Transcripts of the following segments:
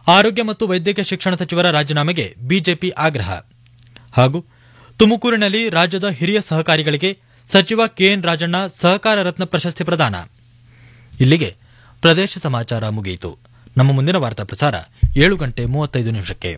ಆರೋಗ್ಯ ಮತ್ತು ವೈದ್ಯಕೀಯ ಶಿಕ್ಷಣ ಸಚಿವರ ರಾಜೀನಾಮೆಗೆ ಬಿಜೆಪಿ ಆಗ್ರಹ ಹಾಗೂ ತುಮಕೂರಿನಲ್ಲಿ ರಾಜ್ಯದ ಹಿರಿಯ ಸಹಕಾರಿಗಳಿಗೆ ಸಚಿವ ಕೆಎನ್ ರಾಜಣ್ಣ ಸಹಕಾರ ರತ್ನ ಪ್ರಶಸ್ತಿ ಪ್ರದಾನ ಇಲ್ಲಿಗೆ ಪ್ರದೇಶ ಸಮಾಚಾರ ಮುಗಿಯಿತು ನಮ್ಮ ಮುಂದಿನ ವಾರ್ತಾ ಪ್ರಸಾರ ಏಳು ಗಂಟೆ ಮೂವತ್ತೈದು ನಿಮಿಷಕ್ಕೆ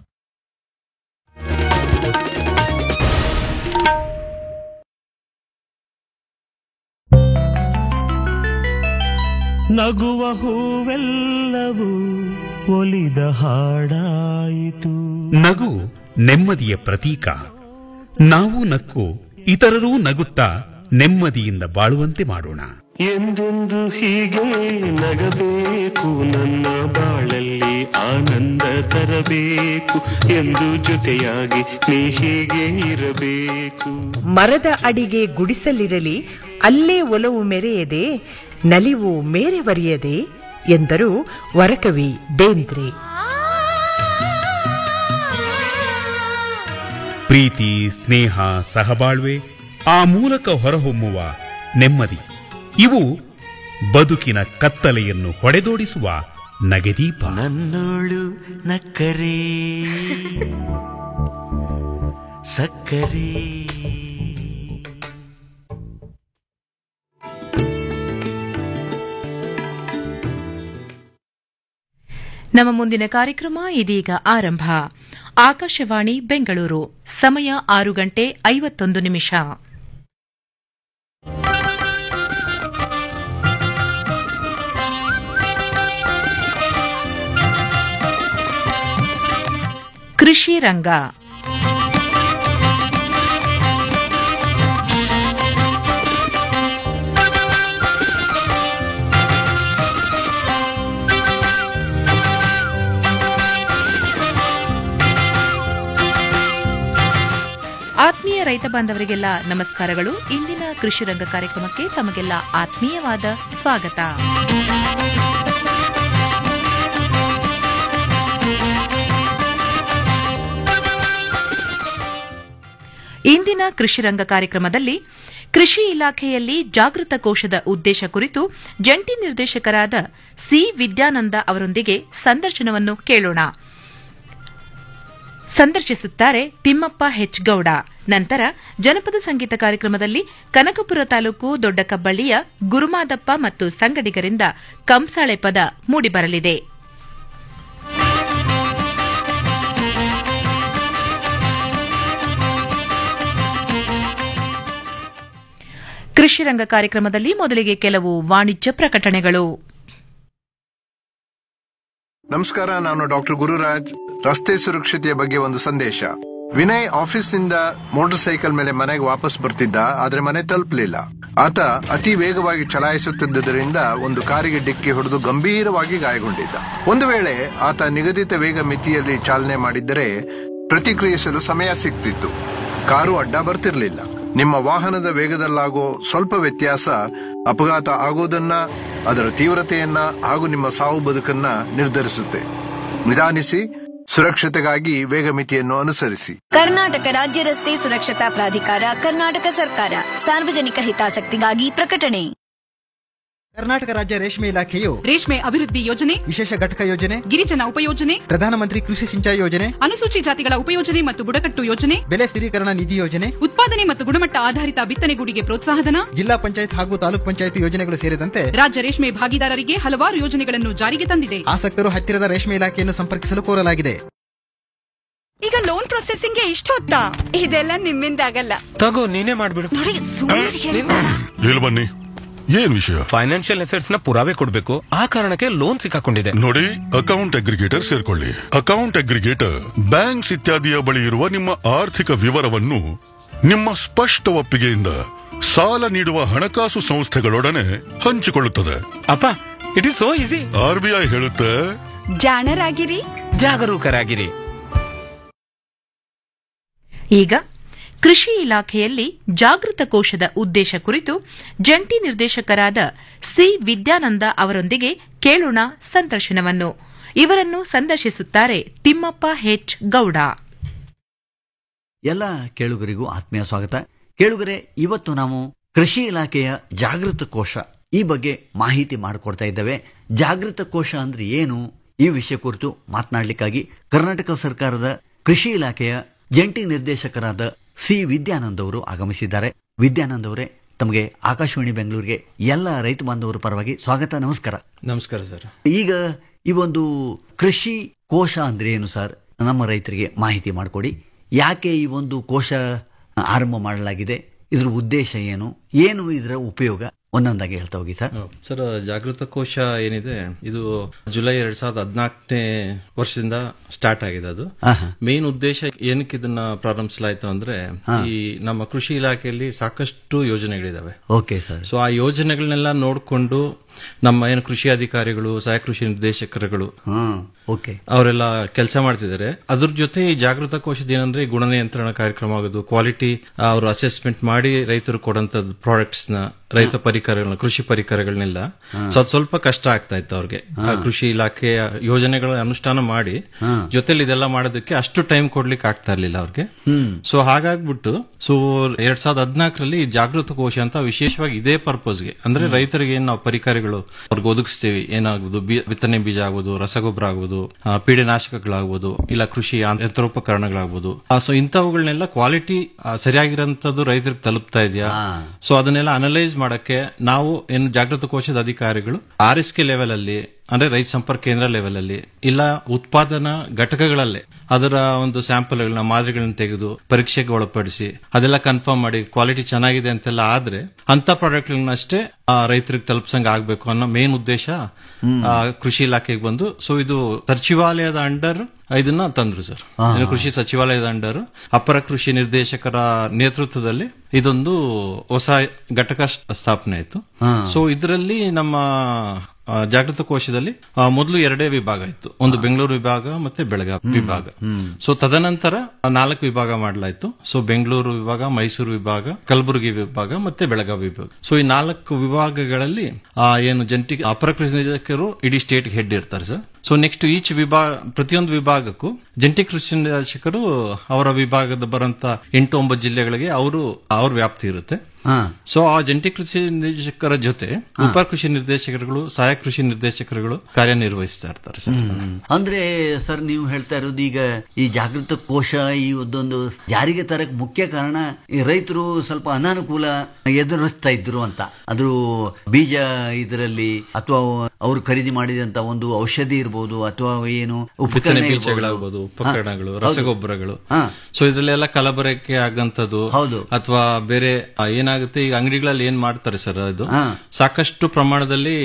ನಗುವ ಹೂವೆಲ್ಲವೂ ಒಲಿದ ಹಾಡಾಯಿತು ನಗು ನೆಮ್ಮದಿಯ ಪ್ರತೀಕ ನಾವು ನಕ್ಕು ಇತರರೂ ನಗುತ್ತಾ ನೆಮ್ಮದಿಯಿಂದ ಬಾಳುವಂತೆ ಮಾಡೋಣ ಎಂದೆಂದು ಹೀಗೆ ನಗಬೇಕು ನನ್ನ ಬಾಳಲ್ಲಿ ಆನಂದ ತರಬೇಕು ಎಂದು ಜೊತೆಯಾಗಿ ನೀ ಹೀಗೆ ಇರಬೇಕು ಮರದ ಅಡಿಗೆ ಗುಡಿಸಲಿರಲಿ ಅಲ್ಲೇ ಒಲವು ಮೆರೆಯದೆ ನಲಿವು ಮೇರೆ ಬರೆಯದೆ ಎಂದರು ವರಕವಿ ಬೇಂದ್ರೆ ಪ್ರೀತಿ ಸ್ನೇಹ ಸಹಬಾಳ್ವೆ ಆ ಮೂಲಕ ಹೊರಹೊಮ್ಮುವ ನೆಮ್ಮದಿ ಇವು ಬದುಕಿನ ಕತ್ತಲೆಯನ್ನು ಹೊಡೆದೋಡಿಸುವ ನಗೆದೀಪ ನನ್ನೋಳು ನಕ್ಕರೆ ಸಕ್ಕರೆ ನಮ್ಮ ಮುಂದಿನ ಕಾರ್ಯಕ್ರಮ ಇದೀಗ ಆರಂಭ ಆಕಾಶವಾಣಿ ಬೆಂಗಳೂರು ಸಮಯ ಆರು ಗಂಟೆ ಐವತ್ತೊಂದು ನಿಮಿಷ ಕೃಷಿ ರಂಗ ಆತ್ಮೀಯ ರೈತ ಬಾಂಧವರಿಗೆಲ್ಲ ನಮಸ್ಕಾರಗಳು ಇಂದಿನ ಕೃಷಿ ರಂಗ ಕಾರ್ಯಕ್ರಮಕ್ಕೆ ತಮಗೆಲ್ಲ ಆತ್ಮೀಯವಾದ ಸ್ವಾಗತ ಇಂದಿನ ಕೃಷಿ ರಂಗ ಕಾರ್ಯಕ್ರಮದಲ್ಲಿ ಕೃಷಿ ಇಲಾಖೆಯಲ್ಲಿ ಜಾಗೃತ ಕೋಶದ ಉದ್ದೇಶ ಕುರಿತು ಜಂಟಿ ನಿರ್ದೇಶಕರಾದ ಸಿ ವಿದ್ಯಾನಂದ ಅವರೊಂದಿಗೆ ಸಂದರ್ಶನವನ್ನು ಕೇಳೋಣ ಸಂದರ್ಶಿಸುತ್ತಾರೆ ತಿಮ್ಮಪ್ಪ ಹೆಚ್ ಗೌಡ ನಂತರ ಜನಪದ ಸಂಗೀತ ಕಾರ್ಯಕ್ರಮದಲ್ಲಿ ಕನಕಪುರ ತಾಲೂಕು ದೊಡ್ಡಕಬ್ಬಳ್ಳಿಯ ಗುರುಮಾದಪ್ಪ ಮತ್ತು ಸಂಗಡಿಗರಿಂದ ಕಂಸಾಳೆ ಪದ ಮೂಡಿಬರಲಿದೆ ಕೃಷಿ ರಂಗ ಕಾರ್ಯಕ್ರಮದಲ್ಲಿ ಮೊದಲಿಗೆ ಕೆಲವು ವಾಣಿಜ್ಯ ಪ್ರಕಟಣೆಗಳು ನಮಸ್ಕಾರ ನಾನು ಡಾಕ್ಟರ್ ಗುರುರಾಜ್ ರಸ್ತೆ ಸುರಕ್ಷತೆಯ ಬಗ್ಗೆ ಒಂದು ಸಂದೇಶ ವಿನಯ್ ಆಫೀಸ್ನಿಂದ ಮೋಟಾರ್ ಸೈಕಲ್ ಮೇಲೆ ಮನೆಗೆ ವಾಪಸ್ ಬರ್ತಿದ್ದ ಆದ್ರೆ ಮನೆ ತಲುಪಲಿಲ್ಲ ಆತ ಅತಿ ವೇಗವಾಗಿ ಚಲಾಯಿಸುತ್ತಿದ್ದರಿಂದ ಒಂದು ಕಾರಿಗೆ ಡಿಕ್ಕಿ ಹೊಡೆದು ಗಂಭೀರವಾಗಿ ಗಾಯಗೊಂಡಿದ್ದ ಒಂದು ವೇಳೆ ಆತ ನಿಗದಿತ ವೇಗ ಮಿತಿಯಲ್ಲಿ ಚಾಲನೆ ಮಾಡಿದ್ದರೆ ಪ್ರತಿಕ್ರಿಯಿಸಲು ಸಮಯ ಸಿಗ್ತಿತ್ತು ಕಾರು ಅಡ್ಡ ಬರ್ತಿರ್ಲಿಲ್ಲ ನಿಮ್ಮ ವಾಹನದ ವೇಗದಲ್ಲಾಗೋ ಸ್ವಲ್ಪ ವ್ಯತ್ಯಾಸ ಅಪಘಾತ ಆಗೋದನ್ನ ಅದರ ತೀವ್ರತೆಯನ್ನ ಹಾಗೂ ನಿಮ್ಮ ಸಾವು ಬದುಕನ್ನ ನಿರ್ಧರಿಸುತ್ತೆ ನಿಧಾನಿಸಿ ಸುರಕ್ಷತೆಗಾಗಿ ವೇಗ ಮಿತಿಯನ್ನು ಅನುಸರಿಸಿ ಕರ್ನಾಟಕ ರಾಜ್ಯ ರಸ್ತೆ ಸುರಕ್ಷತಾ ಪ್ರಾಧಿಕಾರ ಕರ್ನಾಟಕ ಸರ್ಕಾರ ಸಾರ್ವಜನಿಕ ಹಿತಾಸಕ್ತಿಗಾಗಿ ಪ್ರಕಟಣೆ ಕರ್ನಾಟಕ ರಾಜ್ಯ ರೇಷ್ಮೆ ಇಲಾಖೆಯು ರೇಷ್ಮೆ ಅಭಿವೃದ್ಧಿ ಯೋಜನೆ ವಿಶೇಷ ಘಟಕ ಯೋಜನೆ ಗಿರಿಜನ ಉಪಯೋಜನೆ ಪ್ರಧಾನಮಂತ್ರಿ ಕೃಷಿ ಸಿಂಚಾಯಿ ಯೋಜನೆ ಅನುಸೂಚಿ ಜಾತಿಗಳ ಉಪಯೋಜನೆ ಮತ್ತು ಬುಡಕಟ್ಟು ಯೋಜನೆ ಬೆಲೆ ಸ್ಥಿರೀಕರಣ ನಿಧಿ ಯೋಜನೆ ಉತ್ಪಾದನೆ ಮತ್ತು ಗುಣಮಟ್ಟ ಆಧಾರಿತ ಬಿತ್ತನೆಗೂಡಿಗೆ ಪ್ರೋತ್ಸಾಹಧನ ಜಿಲ್ಲಾ ಪಂಚಾಯತ್ ಹಾಗೂ ತಾಲೂಕ್ ಪಂಚಾಯತ್ ಯೋಜನೆಗಳು ಸೇರಿದಂತೆ ರಾಜ್ಯ ರೇಷ್ಮೆ ಭಾಗಿದಾರರಿಗೆ ಹಲವಾರು ಯೋಜನೆಗಳನ್ನು ಜಾರಿಗೆ ತಂದಿದೆ ಆಸಕ್ತರು ಹತ್ತಿರದ ರೇಷ್ಮೆ ಇಲಾಖೆಯನ್ನು ಸಂಪರ್ಕಿಸಲು ಕೋರಲಾಗಿದೆ ಈಗ ಲೋನ್ ಪ್ರೊಸೆಸಿಂಗ್ ಇಷ್ಟು ಹೊತ್ತಾ ಇದೆಲ್ಲ ನಿಮ್ಮಿಂದ ಆಗಲ್ಲ ತಗೋ ನೀನೇ ಮಾಡ್ಬಿಡು ನೋಡಿ ಸುಮ್ಮನೆ ಹೇಳ್ಬೇಡ. ಇಲ್ಲಿ ಬನ್ನಿ ಏನ್ ವಿಷಯ ಫೈನಾನ್ಷಿಯಲ್ ಅಸೆಟ್ಸ್ ನ ಪುರಾವೆ ಕೊಡ್ಬೇಕು ಆ ಕಾರಣಕ್ಕೆ ಲೋನ್ ಸಿಕ್ಕಾಕೊಂಡಿದೆ ನೋಡಿ ಅಕೌಂಟ್ ಅಗ್ರಿಗೇಟರ್ ಸೇರ್ಕೊಳ್ಳಿ ಅಕೌಂಟ್ ಅಗ್ರಿಗೇಟರ್ ಬ್ಯಾಂಕ್ಸ್ ಇತ್ಯಾದಿಯ ಬಳಿ ಇರುವ ನಿಮ್ಮ ಆರ್ಥಿಕ ವಿವರವನ್ನು ನಿಮ್ಮ ಸ್ಪಷ್ಟ ಒಪ್ಪಿಗೆಯಿಂದ ಸಾಲ ನೀಡುವ ಹಣಕಾಸು ಸಂಸ್ಥೆಗಳೊಡನೆ ಹಂಚಿಕೊಳ್ಳುತ್ತದೆ ಅಪ್ಪ it is so easy R B I ಹೇಳುತ್ತೆ ಜಾಣರಾಗಿರಿ ಜಾಗರೂಕರಾಗಿರಿ ಈಗ ಕೃಷಿ ಇಲಾಖೆಯಲ್ಲಿ ಜಾಗೃತ ಕೋಶದ ಉದ್ದೇಶ ಕುರಿತು ಜಂಟಿ ನಿರ್ದೇಶಕರಾದ ಸಿ ವಿದ್ಯಾನಂದ ಅವರೊಂದಿಗೆ ಕೇಳೋಣ ಸಂದರ್ಶನವನ್ನು ಇವರನ್ನು ಸಂದರ್ಶಿಸುತ್ತಾರೆ ತಿಮ್ಮಪ್ಪ ಹೆಚ್ ಗೌಡ ಎಲ್ಲ ಕೇಳುಗರಿಗೂ ಆತ್ಮೀಯ ಸ್ವಾಗತ ಕೇಳುಗರೆ ಇವತ್ತು ನಾವು ಕೃಷಿ ಇಲಾಖೆಯ ಜಾಗೃತ ಕೋಶ ಈ ಬಗ್ಗೆ ಮಾಹಿತಿ ಮಾಡಿಕೊಡ್ತಾ ಇದ್ದೇವೆ ಜಾಗೃತ ಕೋಶ ಅಂದ್ರೆ ಏನು ಈ ವಿಷಯ ಕುರಿತು ಮಾತನಾಡಲಿಕ್ಕಾಗಿ ಕರ್ನಾಟಕ ಸರ್ಕಾರದ ಕೃಷಿ ಇಲಾಖೆಯ ಜಂಟಿ ನಿರ್ದೇಶಕರಾದ ಸಿ ವಿದ್ಯಾನಂದ್ ಅವರು ಆಗಮಿಸಿದ್ದಾರೆ ವಿದ್ಯಾನಂದ್ ಅವರೇ ತಮಗೆ ಆಕಾಶವಾಣಿ ಬೆಂಗಳೂರಿಗೆ ಎಲ್ಲ ರೈತ ಬಾಂಧವರ ಪರವಾಗಿ ಸ್ವಾಗತ ನಮಸ್ಕಾರ ನಮಸ್ಕಾರ ಸರ್ ಈಗ ಈ ಒಂದು ಕೃಷಿ ಕೋಶ ಅಂದ್ರೆ ಏನು ಸರ್ ನಮ್ಮ ರೈತರಿಗೆ ಮಾಹಿತಿ ಮಾಡಿಕೊಡಿ ಯಾಕೆ ಈ ಒಂದು ಕೋಶ ಆರಂಭ ಮಾಡಲಾಗಿದೆ ಇದ್ರ ಉದ್ದೇಶ ಏನು ಏನು ಇದರ ಉಪಯೋಗ ಒಂದೊಂದಾಗಿ ಹೇಳ್ತಾ ಹೋಗಿ ಸರ್ ಸರ್ ಜಾಗೃತ ಕೋಶ ಏನಿದೆ ಇದು ಜುಲೈ ಎರಡ್ ಸಾವಿರದ ಹದಿನಾಲ್ಕನೇ ವರ್ಷದಿಂದ ಸ್ಟಾರ್ಟ್ ಆಗಿದೆ ಅದು ಮೇನ್ ಉದ್ದೇಶ ಏನಕ್ಕೆ ಇದನ್ನ ಪ್ರಾರಂಭಿಸಲಾಯ್ತು ಅಂದ್ರೆ ಈ ನಮ್ಮ ಕೃಷಿ ಇಲಾಖೆಯಲ್ಲಿ ಸಾಕಷ್ಟು ಯೋಜನೆಗಳಿದಾವೆ ಓಕೆ ಸರ್ ಸೊ ಆ ಯೋಜನೆಗಳನ್ನೆಲ್ಲ ನೋಡಿಕೊಂಡು ನಮ್ಮ ಏನು ಕೃಷಿ ಅಧಿಕಾರಿಗಳು ಸಹಾಯಕ ಕೃಷಿ ನಿರ್ದೇಶಕರುಗಳು ಓಕೆ ಅವರೆಲ್ಲ ಕೆಲಸ ಮಾಡ್ತಿದ್ದಾರೆ ಅದ್ರ ಜೊತೆ ಈ ಜಾಗೃತ ಕೋಶದ ಏನಂದ್ರೆ ಈ ಗುಣನಿಯಂತ್ರಣ ಕಾರ್ಯಕ್ರಮ ಆಗೋದು ಕ್ವಾಲಿಟಿ ಅವರು ಅಸೆಸ್ಮೆಂಟ್ ಮಾಡಿ ರೈತರು ಕೊಡಂತದ್ದು ಪ್ರಾಡಕ್ಟ್ಸ್ ನ ರೈತ ಪರಿಕರಗಳನ್ನ ಕೃಷಿ ಪರಿಕರಗಳನ್ನೆಲ್ಲ ಸೊ ಅದು ಸ್ವಲ್ಪ ಕಷ್ಟ ಆಗ್ತಾ ಇತ್ತು ಅವ್ರಿಗೆ ಆ ಕೃಷಿ ಇಲಾಖೆಯ ಯೋಜನೆಗಳ ಅನುಷ್ಠಾನ ಮಾಡಿ ಜೊತೆಲಿ ಇದೆಲ್ಲ ಮಾಡೋದಕ್ಕೆ ಅಷ್ಟು ಟೈಮ್ ಕೊಡ್ಲಿಕ್ಕೆ ಆಗ್ತಾ ಇರ್ಲಿಲ್ಲ ಅವ್ರಿಗೆ ಸೊ ಹಾಗಾಗ್ಬಿಟ್ಟು ಸೊ ಎರಡ್ ಸಾವಿರದ ಹದಿನಾಲ್ಕರಲ್ಲಿ ಜಾಗೃತ ಕೋಶ ಅಂತ ವಿಶೇಷವಾಗಿ ಇದೇ ಪರ್ಪಸ್ಗೆ ಅಂದ್ರೆ ರೈತರಿಗೆ ಏನ್ ನಾವು ಪರಿಕರಗಳು ಅವ್ರಿಗೆ ಒದಗಿಸ್ತೀವಿ ಏನಾಗುವುದು ಬಿ- ಬಿತ್ತನೆ ಬೀಜ ಆಗ್ಬೋದು ರಸಗೊಬ್ಬರ ಆಗ್ಬೋದು ಆ, ಪೀಡನಾಶಕಗಳಾಗ್ಬೋದು ಇಲ್ಲ ಕೃಷಿ ಯಂತ್ರ- ಯಂತ್ರೋಪಕರಣಗಳಾಗ್ಬೋದು ಸೊ ಇಂಥವುಗಳನ್ನೆಲ್ಲ ಕ್ವಾಲಿಟಿ ಸರಿಯಾಗಿರೋಂಥದ್ದು ರೈತರಿಗೆ ತಲುಪ್ತಾ ಇದೆಯಾ ಸೊ ಅದನ್ನೆಲ್ಲ ಅನಲೈಸ್ ಮಾಡಕ್ಕೆ ನಾವು ಏನು ಜಾಗೃತ ಕೋಶದ ಅಧಿಕಾರಿಗಳು ಆರ್ ಎಸ್ ಕೆ ಲೆವೆಲ್ ಅಲ್ಲಿ ಅಂದ್ರೆ ರೈತ ಸಂಪರ್ಕ ಕೇಂದ್ರ ಲೆವೆಲ್ ಅಲ್ಲಿ ಇಲ್ಲ ಉತ್ಪಾದನಾ ಘಟಕಗಳಲ್ಲೇ ಅದರ ಒಂದು ಸ್ಯಾಂಪಲ್ಗಳನ್ನ ಮಾದರಿಗಳನ್ನ ತೆಗೆದು ಪರೀಕ್ಷೆಗೆ ಒಳಪಡಿಸಿ ಅದೆಲ್ಲ ಕನ್ಫರ್ಮ್ ಮಾಡಿ ಕ್ವಾಲಿಟಿ ಚೆನ್ನಾಗಿದೆ ಅಂತೆಲ್ಲ ಆದ್ರೆ ಅಂತ ಪ್ರಾಡಕ್ಟ್ಗಳನ್ನ ಅಷ್ಟೇ ರೈತರಿಗೆ ತಲುಪ್ಸಂಗ್ ಆಗ್ಬೇಕು ಅನ್ನೋ ಮೇನ್ ಉದ್ದೇಶ ಆ, ಕೃಷಿ ಇಲಾಖೆಗೆ ಬಂದು ಸೊ ಇದು ಸಚಿವಾಲಯದ ಅಂಡರ್ ಇದನ್ನ ತಂದ್ರು ಸರ್ ಹಾ. ಏನು ಕೃಷಿ ಸಚಿವಾಲಯದ ಅಂಡರ್ ಅಪರ ಕೃಷಿ ನಿರ್ದೇಶಕರ ನೇತೃತ್ವದಲ್ಲಿ ಇದೊಂದು ಹೊಸ ಘಟಕ ಸ್ಥಾಪನೆ ಆಯ್ತು ಹಾ. ಸೊ ಇದರಲ್ಲಿ ನಮ್ಮ ಆ, ಜಾಗೃತ ಕೋಶದಲ್ಲಿ ಆ, ಮೊದಲು ಎರಡೇ ವಿಭಾಗ ಇತ್ತು ಒಂದು ಬೆಂಗಳೂರು ವಿಭಾಗ ಮತ್ತೆ ಬೆಳಗಾವಿ ವಿಭಾಗ ಸೊ ತದನಂತರ ಆ ನಾಲ್ಕು ವಿಭಾಗ ಮಾಡಲಾಯ್ತು ಸೊ ಬೆಂಗಳೂರು ವಿಭಾಗ ಮೈಸೂರು ವಿಭಾಗ ಕಲಬುರಗಿ ವಿಭಾಗ ಮತ್ತೆ ಬೆಳಗಾವಿ ವಿಭಾಗ ಸೊ ಈ ನಾಲ್ಕು ವಿಭಾಗಗಳಲ್ಲಿ ಆ, ಏನು ಜಂಟಿ ಅಪರ ಕೃಷಿ ನಿರ್ದೇಶಕರು ಇಡೀ ಸ್ಟೇಟ್ ಹೆಡ್ ಇರ್ತಾರೆ ಸರ್ ಸೊ ನೆಕ್ಸ್ಟ್ ಈಚ್ ವಿಭಾಗ ಪ್ರತಿಯೊಂದು ವಿಭಾಗಕ್ಕೂ ಜಂಟಿ ಕೃಷಿ ನಿರ್ದೇಶಕರು ಅವರ ವಿಭಾಗದ ಬರಂತ ಎಂಟು ಒಂಬತ್ತು ಜಿಲ್ಲೆಗಳಿಗೆ ಅವರು ಅವ್ರ ವ್ಯಾಪ್ತಿ ಇರುತ್ತೆ ಸೊ ಆ ಜಂಟಿ ಕೃಷಿ ನಿರ್ದೇಶಕರ ಜೊತೆ ಉಪ ಕೃಷಿ ನಿರ್ದೇಶಕರುಗಳು ಸಹಾಯಕ ಕೃಷಿ ನಿರ್ದೇಶಕರುಗಳು ಕಾರ್ಯನಿರ್ವಹಿಸ್ತಾ ಇರ್ತಾರೆ ಸರ್ ಅಂದ್ರೆ ಸರ್ ನೀವು ಹೇಳ್ತಾ ಇರೋದು ಈಗ ಈ ಜಾಗೃತ ಕೋಶ ಈ ಒಂದೊಂದು ಜಾರಿಗೆ ತರಕ್ ಮುಖ್ಯ ಕಾರಣ ಈ ರೈತರು ಸ್ವಲ್ಪ ಅನಾನುಕೂಲ ಎದುರಿಸ್ತಾ ಇದ್ರು ಅಂತ ಅದ್ರ ಬೀಜ ಇದರಲ್ಲಿ ಅಥವಾ ಅವರು ಖರೀದಿ ಮಾಡಿದಂತ ಒಂದು ಔಷಧಿ ಇರ್ಬೋದು ಅಥವಾ ಏನು ಬಿತ್ತನೆ ಉಪಕರಣ ಇರ್ಬೋದು. ಬೀಜಗಳಾಗ್ಬೋದು ಉಪಕರಣಗಳು ಹಾ, ಹೌದು. ರಸಗೊಬ್ಬರಗಳು ಹಾ. ಸೊ ಇದ್ರಲ್ಲೆಲ್ಲ ಕಲಬರಕೆ ಆಗಂತದ್ದು ಹೌದು. ಅಥವಾ ಬೇರೆ ಆ, ಏನಾಗುತ್ತೆ ಈಗ ಅಂಗಡಿಗಳಲ್ಲಿ ಏನ್ ಮಾಡ್ತಾರೆ ಸರ್ ಅದು ಹಾ. ಸಾಕಷ್ಟು ಪ್ರಮಾಣದಲ್ಲಿ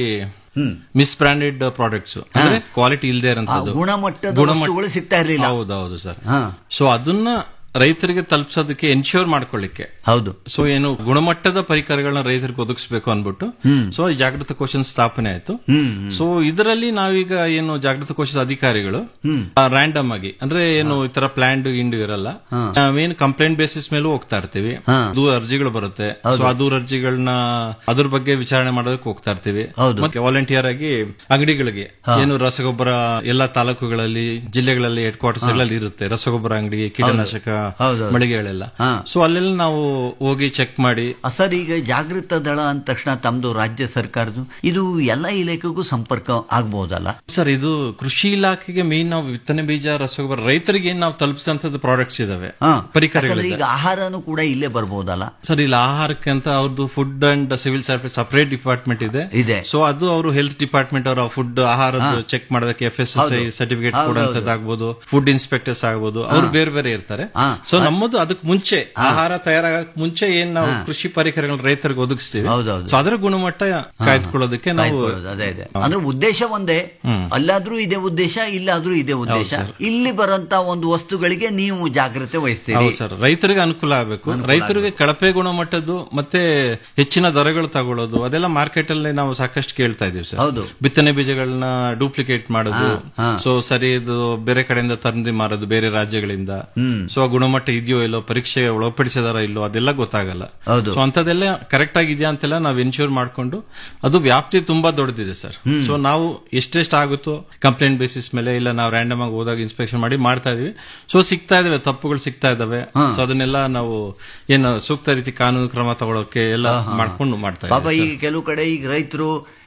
ಮಿಸ್ ಬ್ರಾಂಡೆಡ್ ಪ್ರಾಡಕ್ಟ್ಸ್ ಅಂದ್ರೆ ಕ್ವಾಲಿಟಿ ಇಲ್ಲದೆ ಇರೋಂಥದ್ದು ಆ, ಗುಣಮಟ್ಟದ ವಸ್ತುಗಳು ಸಿಗ್ತಾ ಇರ್ಲಿಲ್ಲ. ಹೌದೌದು ಸರ್ ಹಾ. ಸೊ ಅದನ್ನ ರೈತರಿಗೆ ತಲುಪಿಸೋದಕ್ಕೆ ಎನ್ಶೋರ್ ಮಾಡ್ಕೊಳ್ಳಿಕ್ಕೆ ಹೌದು ಸೊ ಏನು ಗುಣಮಟ್ಟದ ಪರಿಕರಗಳನ್ನ ರೈತರಿಗೆ ಒದಗಿಸಬೇಕು ಅನ್ಬಿಟ್ಟು ಸೊ ಈ ಜಾಗೃತ ಕೋಶ ಸ್ಥಾಪನೆ ಆಯ್ತು ಸೊ ಇದರಲ್ಲಿ ನಾವೀಗ ಏನು ಜಾಗೃತ ಕೋಶದ ಅಧಿಕಾರಿಗಳು ರ್ಯಾಂಡಮ್ ಆಗಿ ಅಂದ್ರೆ ಏನು ಈ ತರ ಪ್ಲಾಂಡ್ ಗಿಂಡು ಇರಲ್ಲ ನಾವೇನು ಕಂಪ್ಲೇಂಟ್ ಬೇಸಿಸ್ ಮೇಲೂ ಹೋಗ್ತಾ ಇರ್ತೀವಿ ದೂರ ಅರ್ಜಿಗಳು ಬರುತ್ತೆ ಸೊ ಆ ದೂರ ಅರ್ಜಿಗಳನ್ನ ಅದ್ರ ಬಗ್ಗೆ ವಿಚಾರಣೆ ಮಾಡೋದಕ್ಕೆ ಹೋಗ್ತಾ ಇರ್ತೀವಿ ಮತ್ತೆ ವಾಲಂಟಿಯರ್ ಆಗಿ ಅಂಗಡಿಗಳಿಗೆ ಏನು ರಸಗೊಬ್ಬರ ಎಲ್ಲಾ ತಾಲೂಕುಗಳಲ್ಲಿ ಜಿಲ್ಲೆಗಳಲ್ಲಿ ಹೆಡ್ ಕ್ವಾರ್ಟರ್ಸ್ ಗಳಲ್ಲಿ ಇರುತ್ತೆ ರಸಗೊಬ್ಬರ ಅಂಗಡಿ ಕೀಟನಾಶಕ ಹೌದು. ಮಳಿಗೆಗಳೆಲ್ಲ ಸೊ ಅಲ್ಲೆಲ್ಲ ನಾವು ಹೋಗಿ ಚೆಕ್ ಮಾಡಿ ಸರ್ ಈಗ ಜಾಗೃತ ದಳ ಅಂದ ತಕ್ಷಣ ತಮ್ದು ರಾಜ್ಯ ಸರ್ಕಾರದ್ದು ಇದು ಎಲ್ಲ ಇಲಾಖೆಗೂ ಸಂಪರ್ಕ ಆಗ್ಬಹುದಲ್ಲ ಸರ್ ಇದು ಕೃಷಿ ಇಲಾಖೆಗೆ ಮೇನ್ ನಾವು ಬಿತ್ತನೆ ಬೀಜ ರಸಗೊಬ್ಬರ ರೈತರಿಗೆ ಏನ್ ನಾವು ತಲುಪಿಸಂತದ್ದು ಪ್ರಾಡಕ್ಟ್ಸ್ ಇದಾವೆ ಯಾಕಂದ್ರೆ ಪರಿಕರಗಳಿದೆ ಈಗ ಆಹಾರನೂ ಕೂಡ ಇಲ್ಲೇ ಬರ್ಬೋದಲ್ಲ ಸರ್ ಇಲ್ಲಿ ಆಹಾರಕ್ಕೆ ಅಂತ ಅವ್ರದ್ದು food and civil service separate department ಇದೆ ಇದೆ. ಸೊ ಅದು ಅವರು ಹೆಲ್ತ್ ಡಿಪಾರ್ಟ್ಮೆಂಟ್ ಅವರ ಫುಡ್ ಆಹಾರದ ಹಾ. ಚೆಕ್ ಮಾಡೋದಕ್ಕೆ ಎಫ್ ಎಸ್ ಎಸ್ ಐ ಹೌದು. ಸರ್ಟಿಫಿಕೇಟ್ ಹೌದು, ಕೊಡುವಂತದ್ದಾಗ್ಬೋದು ಫುಡ್ ಇನ್ಸ್ಪೆಕ್ಟರ್ಸ್ ಆಗ್ಬೋದು ಅವರು ಬೇರೆ ಬೇರೆ ಇರ್ತಾರೆ ಸೊ ನಮ್ಮದು ಅದಕ್ಕೆ ಮುಂಚೆ ಆಹಾರ ತಯಾರಾಗಕ್ಕೆ ಮುಂಚೆ ಏನ್ ನಾವು ಕೃಷಿ ಪರಿಕರಗಳನ್ನ ರೈತರಿಗೆ ಒದಗಿಸ್ತೀವಿ ಹೌದೌದು. ಸೊ ಅದರ ಗುಣಮಟ್ಟ ಕಾಯ್ದುಕೊಳ್ಳೋದಕ್ಕೆ ನಾವು ಕಾಯ್ದುಕೊಳ್ಳೋದು, ಅದೇ ಇದೆ ಅಂದ್ರೆ ಉದ್ದೇಶ ಒಂದೇ ಅಲ್ಲಾದ್ರೂ ಇದೇ ಉದ್ದೇಶ ಇಲ್ಲಾದ್ರೂ ಇದೇ ಉದ್ದೇಶ ಇಲ್ಲಿ ಬರಂತ ಒಂದು ವಸ್ತುಗಳಿಗೆ ನೀವು ಜಾಗ್ರತೆ ವಹಿಸ್ತೀರಿ ಹೌದು ಸರ್ ರೈತರಿಗೆ ಅನುಕೂಲ ಆಗಬೇಕು ರೈತರಿಗೆ ಕಳಪೆ ಗುಣಮಟ್ಟದ್ದು ಮತ್ತೆ ಹೆಚ್ಚಿನ ದರಗಳು ತಗೊಳ್ಳೋದು ಅದೆಲ್ಲ ಮಾರ್ಕೆಟ್ ಅಲ್ಲಿ ನಾವು ಸಾಕಷ್ಟು ಕೇಳ್ತಾ ಇದೀವಿ ಸರ್ ಹೌದು. ಬಿತ್ತನೆ ಬೀಜಗಳನ್ನ ಡೂಪ್ಲಿಕೇಟ್ ಮಾಡೋದು ಹಾ. ಸೊ ಸರಿ ಇದು ಬೇರೆ ಕಡೆಯಿಂದ ತಂದು ಮಾರೋದು ಬೇರೆ ರಾಜ್ಯಗಳಿಂದ ಸೊ ಆ ಗುಣಮಟ್ಟ ಇದೆಯೋ ಇಲ್ಲೋ ಪರೀಕ್ಷೆ ಒಳಪಡಿಸಿದಾರ ಇಲ್ಲೋ ಅದೆಲ್ಲ ಗೊತ್ತಾಗಲ್ಲ ಹೌದು. ಸೊ ಅಂತದೆಲ್ಲ ಕರೆಕ್ಟ್ ಆಗಿದೆಯಾ ಅಂತೆಲ್ಲ ನಾವು ಎನ್ಶೂರ್ ಮಾಡ್ಕೊಂಡು ಅದು ವ್ಯಾಪ್ತಿ ತುಂಬಾ ದೊಡ್ಡದಿದೆ ಸರ್ ಸೊ ನಾವು ಎಷ್ಟೆಷ್ಟು ಆಗುತ್ತೋ ಕಂಪ್ಲೇಂಟ್ ಬೇಸಿಸ್ ಮೇಲೆ ಇಲ್ಲ ನಾವು ರ್ಯಾಂಡಮ್ ಆಗಿ ಹೋದಾಗ ಇನ್ಸ್ಪೆಕ್ಷನ್ ಮಾಡಿ ಮಾಡ್ತಾ ಇದೀವಿ ಸೊ ಸಿಗ್ತಾ ಇದಾವೆ ತಪ್ಪುಗಳು ಸಿಗ್ತಾ ಇದಾವೆ ಸೊ ಅದನ್ನೆಲ್ಲ ನಾವು ಏನು ಸೂಕ್ತ ರೀತಿ ಕಾನೂನು ಕ್ರಮ ತಗೊಳ್ಳೋಕೆ ಎಲ್ಲ ಮಾಡ್ಕೊಂಡು ಮಾಡ್ತಾ ಪಾಪ ಇದ್ದೀವಿ ಈಗ ಕೆಲವು ಕಡೆ ಈಗ ರೈತರು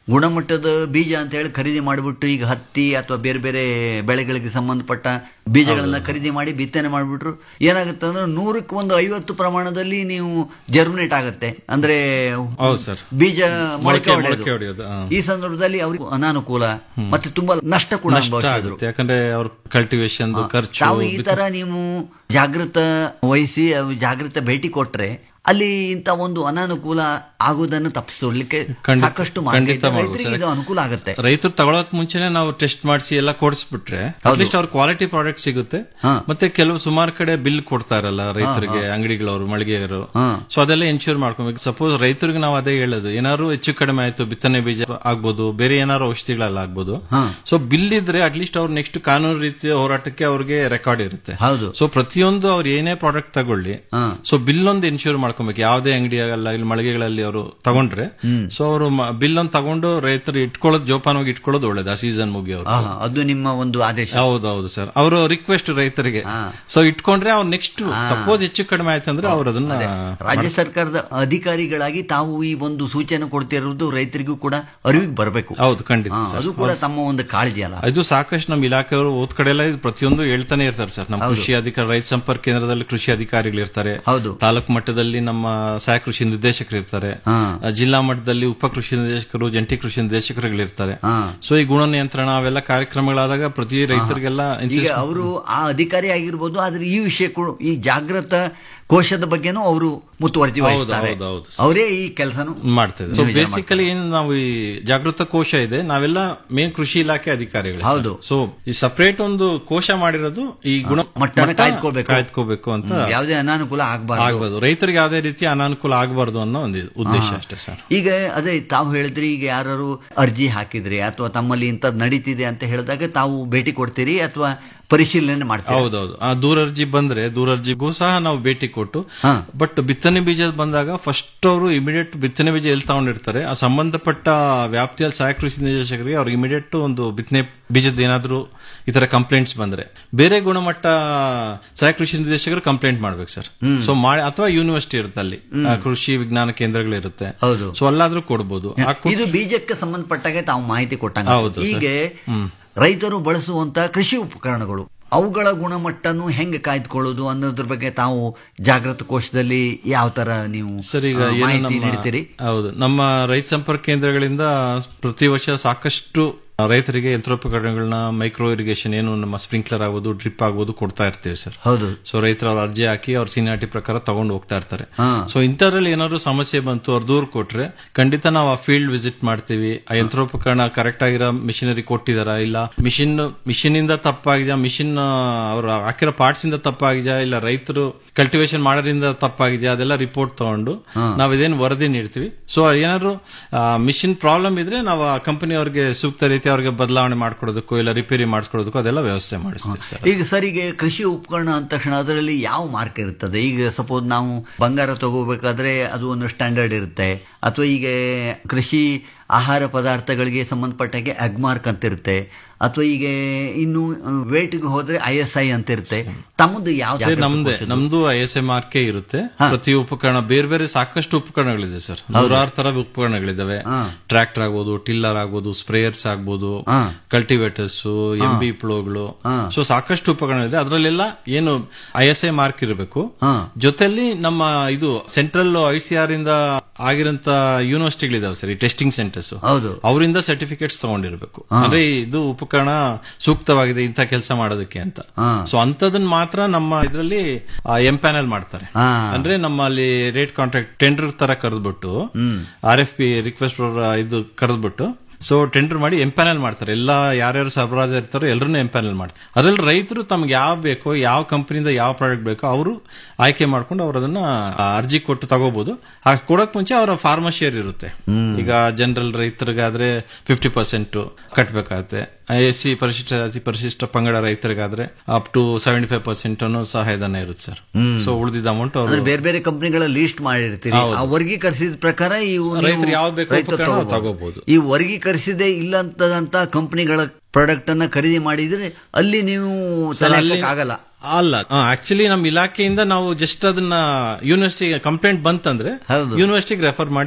ಗುಣಮಟ್ಟದ ಬೀಜ ಅಂತ ಹೇಳಿ ಖರೀದಿ ಮಾಡಿಬಿಟ್ಟು ಈಗ ಹತ್ತಿ ಅಥವಾ ಬೇರೆ ಬೇರೆ ಬೆಳೆಗಳಿಗೆ ಸಂಬಂಧಪಟ್ಟ ಬೀಜಗಳನ್ನ ಖರೀದಿ ಮಾಡಿ ಬಿತ್ತನೆ ಮಾಡಿಬಿಟ್ರು ಏನಾಗುತ್ತೆ ಅಂದ್ರೆ ನೂರಕ್ಕೆ ಒಂದು ಐವತ್ತು ಪ್ರಮಾಣದಲ್ಲಿ ನೀವು ಜರ್ಮಿನೇಟ್ ಆಗುತ್ತೆ ಅಂದ್ರೆ ಹೌದು ಸರ್. ಬೀಜ ಮೊಳಕೆ ಮೊಳಕೆ- ಹೊಡೆಯೋದು. ಮೊಳಕೆ ಹೊಡೆಯೋದು, ಹಾ. ಈ ಸಂದರ್ಭದಲ್ಲಿ ಅವ್ರಿಗೆ ಅನಾನುಕೂಲ ಮತ್ತೆ ತುಂಬಾ ನಷ್ಟ ಕೂಡ ನಷ್ಟ ಅನುಭವಿಸಿದ್ರು ಆಗುತ್ತೆ ಯಾಕಂದ್ರೆ ಅವ್ರ ಕಲ್ಟಿವೇಶನ್ ಖರ್ಚು ತಾವು ಈ ಬಿತ್ತು- ತರ ನೀವು ಜಾಗೃತ ವಹಿಸಿ ಅವು ಜಾಗೃತ ಭೇಟಿ ಕೊಟ್ರೆ ಅಲ್ಲಿ ಇಂತ ಒಂದು ಅನಾನುಕೂಲ ಆಗುವುದನ್ನು ತಪ್ಪಿಸಲಿಕ್ಕೆ ಖಂಡಿತ- ಸಾಕಷ್ಟು ಮಾರ್ಗ ಖಂಡಿತ ಇದೆ. ಮಾಡ್ಬೋದು ರೈತರಿಗೆ ಸರ್. ಇದು ಅನುಕೂಲ ಆಗುತ್ತೆ ರೈತರು ತಗೊಳಕ್ ಮುಂಚೆನೆ ನಾವು ಟೆಸ್ಟ್ ಮಾಡಿಸಿ ಎಲ್ಲ ಕೊಡಿಸ್ಬಿಟ್ರೆ ಅಟ್ಲೀಸ್ಟ್ ಅವ್ರ ಕ್ವಾಲಿಟಿ ಪ್ರಾಡಕ್ಟ್ ಸಿಗುತ್ತೆ ಮತ್ತೆ ಕೆಲವು ಸುಮಾರು ಕಡೆ ಬಿಲ್ ಕೊಡ್ತಾ ಇರಲ್ಲ ರೈತರಿಗೆ ಅಂಗಡಿಗಳವರು ಮಳಿಗೆಯವರು ಸೊ ಅದೆಲ್ಲ ಇನ್ಶೂರ್ ಮಾಡ್ಕೊಬೇಕು ಸಪೋಸ್ ರೈತರಿಗೆ ನಾವು ಅದೇ ಹೇಳೋದು ಏನಾದ್ರು ಹೆಚ್ಚು ಕಡಿಮೆ ಆಯ್ತು ಬಿತ್ತನೆ ಬೀಜ ಆಗ್ಬೋದು ಬೇರೆ ಏನಾದ್ರು ಔಷಧಿಗಳೆಲ್ಲ ಆಗ್ಬೋದು ಸೊ ಬಿಲ್ ಇದ್ರೆ ಅಟ್ಲೀಸ್ಟ್ ಅವ್ರು ನೆಕ್ಸ್ಟ್ ಕಾನೂನು ರೀತಿಯ ಹೋರಾಟಕ್ಕೆ ಅವ್ರಿಗೆ ರೆಕಾರ್ಡ್ ಇರುತ್ತೆ ಹೌದು ಸೊ ಪ್ರತಿಯೊಂದು ಅವ್ರು ಏನೇ ಪ್ರಾಡಕ್ಟ್ ತಗೊಳ್ಳಿ ಸೊ ಬಿಲ್ ಒಂದು ಇನ್ಶೂರ್ ಮಾಡ್ಕೊಬೇಕು ಯಾವುದೇ ಅಂಗಡಿಯಾಗಲ್ಲ ಇಲ್ಲಿ ಮಳಿಗೆಗಳಲ್ಲಿ ಅವರು ತಗೊಂಡ್ರೆ ಸೊ ಅವರು ಬಿಲ್ ಒಂದು ತಗೊಂಡು ರೈತರು ಇಟ್ಕೊಳ್ಳೋದು ಜೋಪಾನವಾಗಿ ಇಟ್ಕೊಳ್ಳೋದು ಒಳ್ಳೇದು ಆ ಸೀಸನ್ ಮುಗಿಯೋರು ಆಹಾ, ಅದು ನಿಮ್ಮ ಒಂದು ಆದೇಶ ಹೌದೌದು ಸರ್ ಅವರು ರಿಕ್ವೆಸ್ಟ್ ರೈತರಿಗೆ ಸೊ ಇಟ್ಕೊಂಡ್ರೆ ಅವ್ರು ನೆಕ್ಸ್ಟ್ ಸಪೋಸ್ ಹೆಚ್ಚು ಕಡಿಮೆ ಆಯ್ತಂದ್ರೆ ಅವ್ರು ಅದನ್ನ ರಾಜ್ಯ ಸರ್ಕಾರದ ಅಧಿಕಾರಿಗಳಾಗಿ ತಾವು ಈ ಒಂದು ಸೂಚನೆ ಕೊಡ್ತಿರೋದು ರೈತರಿಗೂ ಕೂಡ ಅರಿವಿಗೆ ಬರಬೇಕು ಹೌದು ಖಂಡಿತ ಹಾ, ಸರ್. ಅದು ಕೂಡ ತಮ್ಮ ಒಂದು ಕಾಳಜಿ ಅಲ್ಲ ಇದು ಸಾಕಷ್ಟು ನಮ್ಮ ಇಲಾಖೆಯವರು ಓದ್ ಕಡೆ ಎಲ್ಲ ಇದು ಪ್ರತಿಯೊಂದು ಹೇಳ್ತಾನೆ ಇರ್ತಾರೆ ಸರ್ ನಮ್ಮ ಹೌದು. ಕೃಷಿ ಅಧಿಕಾರಿ ರೈತ ಸಂಪರ್ಕ ಕೇಂದ್ರದಲ್ಲಿ ಕೃಷಿ ಅಧಿಕಾರಿಗಳು ಇರ್ತಾರೆ ಹೌದು. ತಾಲೂಕು ಮಟ್ಟದಲ್ಲಿ ನಮ್ಮ ಸಹಾಯಕ ಕೃಷಿ ನಿರ್ದೇಶಕರು ಇರ್ತಾರೆ ಹಾ. ಆ, ಜಿಲ್ಲಾ ಮಟ್ಟದಲ್ಲಿ ಉಪ ಕೃಷಿ ನಿರ್ದೇಶಕರು ಜಂಟಿ ಕೃಷಿ ನಿರ್ದೇಶಕರುಗಳು ಇರ್ತಾರೆ ಹಾ. ಸೊ ಈ ಗುಣ ನಿಯಂತ್ರಣ ಅವೆಲ್ಲ ಕಾರ್ಯಕ್ರಮಗಳಾದಾಗ ಪ್ರತಿ ರೈತರಿಗೆಲ್ಲ ಈಗ insist- ಅವರು ಆ ಅಧಿಕಾರಿ ಆಗಿರ್ಬೋದು ಆದ್ರೆ ಈ ವಿಷಯ ಕೂಡ ಈ ಜಾಗೃತ ಕೋಶದ ಬಗ್ಗೆನೂ ಅವರು ಮುತುವರ್ಜಿ ಹೌದು, ವಹಿಸ್ತಾರೆ ಹೌದು, ಹೌದು. ಅವರೇ ಈ ಕೆಲಸನು ಮಾಡ್ತೇವೆ ಸೊ ಬೇಸಿಕಲಿ ಏನು ನಾವು ಈ ಜಾಗೃತ ಕೋಶ ಇದೆ ನಾವೆಲ್ಲ ಮೇನ್ ಕೃಷಿ ಇಲಾಖೆ ಅಧಿಕಾರಿಗಳು ಹೌದು. ಸೊ ಈ ಸಪರೇಟ್ ಒಂದು ಕೋಶ ಮಾಡಿರೋದು ಈ ಗುಣ ಮಟ್ಟನ ಮಟ್ಟ ಕಾಯ್ದುಕೊಳ್ಬೇಕು. ಕಾಯ್ದುಕೋಬೇಕು ಅಂತ ಹ್ಮ್, ಯಾವುದೇ ಅನಾನುಕೂಲ ಆಗಬಾರ್ದು ಆಗ್ಬಾರ್ದು ರೈತರಿಗೆ ಯಾವುದೇ ರೀತಿ ಅನಾನುಕೂಲ ಆಗಬಾರ್ದು ಅನ್ನೋ ಒಂದು ಉದ್ದೇಶ ಹಾ. ಅಷ್ಟೇ ಸರ್ ಈಗ ಅದೇ ತಾವು ಹೇಳಿದ್ರಿ ಈಗ ಯಾರು ಅರ್ಜಿ ಹಾಕಿದ್ರಿ ಅಥವಾ ತಮ್ಮಲ್ಲಿ ಇಂಥದ್ದು ನಡೀತಿದೆ ಅಂತ ಹೇಳಿದಾಗ ತಾವು ಭೇಟಿ ಕೊಡ್ತೀರಿ ಅಥವಾ ಪರಿಶೀಲನೆ ಮಾಡ್ತೀರಿ ಹೌದೌದು ಆ ದೂರರ್ಜಿ ಬಂದ್ರೆ ದೂರರ್ಜಿಗೂ ಸಹ ನಾವು ಭೇಟಿ ಕೊಟ್ಟು ಬಟ್ ಬಿತ್ತನೆ ಬೀಜ ಬಂದಾಗ ಫಸ್ಟ್ ಅವರು ಇಮಿಡಿಯೇಟ್ ಬಿತ್ತನೆ ಬೀಜ ಎಲ್ಲಿ ತಗೊಂಡಿರ್ತಾರೆ ಆ ಸಂಬಂಧಪಟ್ಟ ವ್ಯಾಪ್ತಿಯಲ್ಲಿ ಸಹಾಯಕ ಕೃಷಿ ನಿರ್ದೇಶಕರಿಗೆ ಅವ್ರಿಗೆ ಇಮಿಡಿಯೇಟ್ ಒಂದು ಬಿತ್ತನೆ ಬೀಜದ ಏನಾದ್ರು ಈ ತರ ಕಂಪ್ಲೇಂಟ್ಸ್ ಬಂದ್ರೆ ಬೇರೆ ಗುಣಮಟ್ಟ ಸಹಾಯಕ ಕೃಷಿ ನಿರ್ದೇಶಕರು ಕಂಪ್ಲೇಂಟ್ ಮಾಡ್ಬೇಕು ಸರ್ ಸೊ ಮಾಡಿ ಅಥವಾ ಯೂನಿವರ್ಸಿಟಿ ಇರುತ್ತೆ ಅಲ್ಲಿ ಆ, ಕೃಷಿ ವಿಜ್ಞಾನ ಕೇಂದ್ರಗಳಿರುತ್ತೆ ಹೌದು ಸೊ ಅಲ್ಲಾದ್ರೂ ಕೊಡ್ಬೋದು ಆ ಕೊಟ್ಟು- ಇದು ಬೀಜಕ್ಕೆ ಸಂಬಂಧಪಟ್ಟಾಗೆ ತಾವು ಮಾಹಿತಿ ಕೊಟ್ಟಂಗ ಹೌದು ಸರ್. ಹೀಗೆ ಹ್ಮ್. ರೈತರು ಬಳಸುವಂತ ಕೃಷಿ ಉಪಕರಣಗಳು ಅವುಗಳ ಗುಣಮಟ್ಟನು ಹೆಂಗೆ ಕಾಯ್ದುಕೊಳ್ಳೋದು ಅನ್ನೋದ್ರ ಬಗ್ಗೆ ತಾವು ಜಾಗೃತ ಕೋಶದಲ್ಲಿ ಯಾವ ತರ ನೀವು ಸರ್ ಈಗ ಆ, ಏನು ಮಾಹಿತಿ ನಮ್ಮ ನೀಡ್ತೀರಿ ಹೌದು ನಮ್ಮ ರೈತ ಸಂಪರ್ಕ ಕೇಂದ್ರಗಳಿಂದ ಪ್ರತಿ ವರ್ಷ ಸಾಕಷ್ಟು ರೈತರಿಗೆ ಯಂತ್ರೋಪಕರಣಗಳನ್ನ ಮೈಕ್ರೋ ಇರಿಗೇಷನ್ ಏನು ನಮ್ಮ ಸ್ಪ್ರಿಂಕ್ಲರ್ ಆಗ್ಬೋದು ಡ್ರಿಪ್ ಆಗ್ಬೋದು ಕೊಡ್ತಾ ಇರ್ತೀವಿ ಸರ್ ಹೌದು ಸೊ ರೈತರು ಅವ್ರ ಅರ್ಜಿ ಹಾಕಿ ಅವ್ರ ಸೀನಿಯಾರಿಟಿ ಪ್ರಕಾರ ತಗೊಂಡು ಹೋಗ್ತಾ ಇರ್ತಾರೆ ಹಾ. ಸೊ ಇಂಥದ್ರಲ್ಲಿ ಏನಾದ್ರು ಸಮಸ್ಯೆ ಬಂತು ಅವ್ರು ದೂರ ಕೊಟ್ರೆ ಖಂಡಿತ ನಾವು ಆ ಫೀಲ್ಡ್ ವಿಸಿಟ್ ಮಾಡ್ತೀವಿ ಆ ಯಂತ್ರೋಪಕರಣ ಕರೆಕ್ಟ್ ಆಗಿರೋ ಮಿಷಿನರಿ ಕೊಟ್ಟಿದಾರ ಇಲ್ಲ ಮಿಷಿನ್ ಮಿಷಿನ್ ಇಂದ ತಪ್ಪಾಗಿದೆಯಾ ಮಿಷಿನ್ ಅವ್ರು ಹಾಕಿರೋ ಪಾರ್ಟ್ಸ್ ಇಂದ ತಪ್ಪಾಗಿದೆಯಾ ಇಲ್ಲ ರೈತರು ಕಲ್ಟಿವೇಶನ್ ಮಾಡೋದ್ರಿಂದ ತಪ್ಪಾಗಿದೆಯಾ ಅದೆಲ್ಲ ರಿಪೋರ್ಟ್ ತಗೊಂಡು ನಾವು ಇದೇನು ವರದಿ ನೀಡ್ತೀವಿ ಸೊ ಏನಾದ್ರು ಮಿಷಿನ್ ಪ್ರಾಬ್ಲಮ್ ಇದ್ರೆ ನಾವು ಆ ಕಂಪನಿ ಅವ್ರಿಗೆ ಸೂಕ್ತ ರೀತಿ ಅವ್ರಿಗೆ ಬದಲಾವಣೆ ಮಾಡ್ಕೊಡೋದಕ್ಕೂ ಇಲ್ಲ ರಿಪೇರಿ ಮಾಡಿಸ್ಕೊಡೋದಕ್ಕೂ ಅದೆಲ್ಲ ವ್ಯವಸ್ಥೆ ಮಾಡಿಸ್ತೀವಿ ಸರ್ ಈಗ ಸರ್ ಈಗ ಕೃಷಿ ಉಪಕರಣ ಅಂದ ತಕ್ಷಣ ಅದರಲ್ಲಿ ಯಾವ ಮಾರ್ಕ್ ಇರ್ತದೆ ಈಗ ಸಪೋಸ್ ನಾವು ಬಂಗಾರ ತಗೋಬೇಕಾದ್ರೆ ಅದು ಒಂದು ಸ್ಟ್ಯಾಂಡರ್ಡ್ ಇರುತ್ತೆ ಅಥವಾ ಈಗ ಕೃಷಿ ಆಹಾರ ಪದಾರ್ಥಗಳಿಗೆ ಸಂಬಂಧಪಟ್ಟಾಗೆ ಅಗ್ಮಾರ್ಕ್ ಅಂತ ಇರುತ್ತೆ ಅಥವಾ ಈಗ ಇನ್ನು ವೇಟ್ಗೆ ಹೋದ್ರೆ ಐ ಎಸ್ ಐ ಅಂತ ಇರುತ್ತೆ ತಮ್ಮದು ಯಾವ ಸರ್, ನಮ್ದೇ ನಮ್ದು I S M R K ಇರುತ್ತೆ ಪ್ರತಿ ಉಪಕರಣ ಬೇರೆ ಬೇರೆ ಸಾಕಷ್ಟು ಉಪಕರಣಗಳಿದೆ ಸರ್ ನೂರಾರು ತರ ಉಪಕರಣಗಳಿದಾವೆ ಟ್ರ್ಯಾಕ್ಟರ್ ಆಗ್ಬೋದು ಟಿಲ್ಲರ್ ಆಗ್ಬೋದು ಸ್ಪ್ರೇಯರ್ಸ್ ಆಗ್ಬೋದು ಕಲ್ಟಿವೇಟರ್ಸ್ ಎಂ ಬಿ ಪ್ಲೋಗಳು ಸೊ ಸಾಕಷ್ಟು ಉಪಕರಣ ಇದೆ ಅದರಲ್ಲೆಲ್ಲ ಏನು ಐ ಎಸ್ ಐ ಮಾರ್ಕ್ ಇರಬೇಕು ಜೊತೆಲಿ ನಮ್ಮ ಇದು ಸೆಂಟ್ರಲ್ ಐ ಸಿ ಆರ್ ಇಂದ ಆಗಿರಂತ ಯೂನಿವರ್ಸಿಟಿಗಳಿದಾವೆ ಸರ್ ಈ ಟೆಸ್ಟಿಂಗ್ ಸೆಂಟರ್ಸ್ ಹೌದು ಅವರಿಂದ ಸರ್ಟಿಫಿಕೇಟ್ಸ್ ತಗೊಂಡಿರ್ಬೇಕು ಅಂದ್ರೆ ಇದು ಉಪಕರಣ ಸೂಕ್ತವಾಗಿದೆ ಇಂಥ ಕೆಲಸ ಮಾಡೋದಕ್ಕೆ ಅಂತ ಸೊ ಅಂತದನ್ನ ಮಾತ್ರ ನಮ್ಮ ಇದರಲ್ಲಿ ಎಂ ಪ್ಯಾನಲ್ ಮಾಡ್ತಾರೆ ಅಂದ್ರೆ ನಮ್ಮಲ್ಲಿ ರೇಟ್ ಕಾಂಟ್ರಾಕ್ಟ್ ಟೆಂಡರ್ ತರ ಕರೆದ್ಬಿಟ್ಟು ಆರ್ ಎಫ್ ಪಿ ರಿಕ್ವೆಸ್ಟ್ ಇದು ಕರೆದ್ಬಿಟ್ಟು ಸೊ ಟೆಂಡರ್ ಮಾಡಿ ಎಂಪ್ಯಾನಲ್ ಮಾಡ್ತಾರೆ ಎಲ್ಲ ಯಾರ್ಯಾರು ಸರಬರಾಜು ಇರ್ತಾರೋ ಎಲ್ಲರನ್ನೂ ಎಂಪ್ಯಾನಲ್ ಮಾಡ್ತಾರೆ ಅದ್ರಲ್ಲಿ ರೈತರು ತಮ್ಗೆ ಯಾವ ಬೇಕೋ ಯಾವ ಕಂಪನಿಯಿಂದ ಯಾವ ಪ್ರಾಡಕ್ಟ್ ಬೇಕೋ ಅವರು ಆಯ್ಕೆ ಮಾಡ್ಕೊಂಡು ಅವ್ರು ಅದನ್ನ ಆ, ಅರ್ಜಿ ಕೊಟ್ಟು ತಗೋಬಹುದು ಆ ಕೊಡಕ್ ಮುಂಚೆ ಅವರ ಫಾರ್ಮರ್ ಶೇರ್ ಇರುತ್ತೆ ಈಗ ಜನರಲ್ ರೈತರಿಗಾದ್ರೆ ಫಿಫ್ಟಿ ಪರ್ಸೆಂಟ್ ಕಟ್ಬೇಕಾಗತ್ತೆ ಎಸ್ ಸಿ ಪರಿಶಿಷ್ಟ ಜಾತಿ ಪರಿಶಿಷ್ಟ ಪಂಗಡ ರೈತರಿಗಾದ್ರೆ up to seventy five percent ಅನ್ನೋ ಸಹಾಯಧನ ಇರುತ್ತೆ ಸರ್ ಹ್ಮ್. ಸೊ ಉಳಿದಿದ್ದ ಅಮೌಂಟ್ ಅಂದ್ರೆ ಅವರು ಬೇರೆ ಬೇರೆ ಕಂಪನಿಗಳ ಲೀಸ್ಟ್ ಮಾಡಿರ್ತೀರಿ ಹೌದು. ಆ ವರ್ಗೀಕರಿಸಿದ ಪ್ರಕಾರ ಇವು ನೀವು ರೈತರು ಯಾವ್ದು ಬೇಕೋ ರೈತರು ಉಪಕರಣ ತಗೋಬಹುದು. ತಗೋಬಹುದು. ಈ ವರ್ಗೀಕರಿಸದೇ ಇಲ್ಲ ಅಂತದಂತ ಕಂಪನಿಗಳ ಪ್ರಾಡಕ್ಟ್ ಅನ್ನ ಖರೀದಿ ಮಾಡಿದ್ರೆ ಅಲ್ಲಿ ನೀವು ತಲೆ ಹಾಕಕ್ ಆಗಲ್ಲ ಅಲ್ಲ ಆಕ್ಚುಲಿ ನಮ್ಮ ಇಲಾಖೆಯಿಂದ ನಾವು ಜಸ್ಟ್ ಅದನ್ನ ಯೂನಿವರ್ಸಿಟಿ ಕಂಪ್ಲೇಂಟ್ ಬಂತಂದ್ರೆ ಯೂನಿವರ್ಸಿಟಿಗೆ ರೆಫರ್ ಮಾಡಿ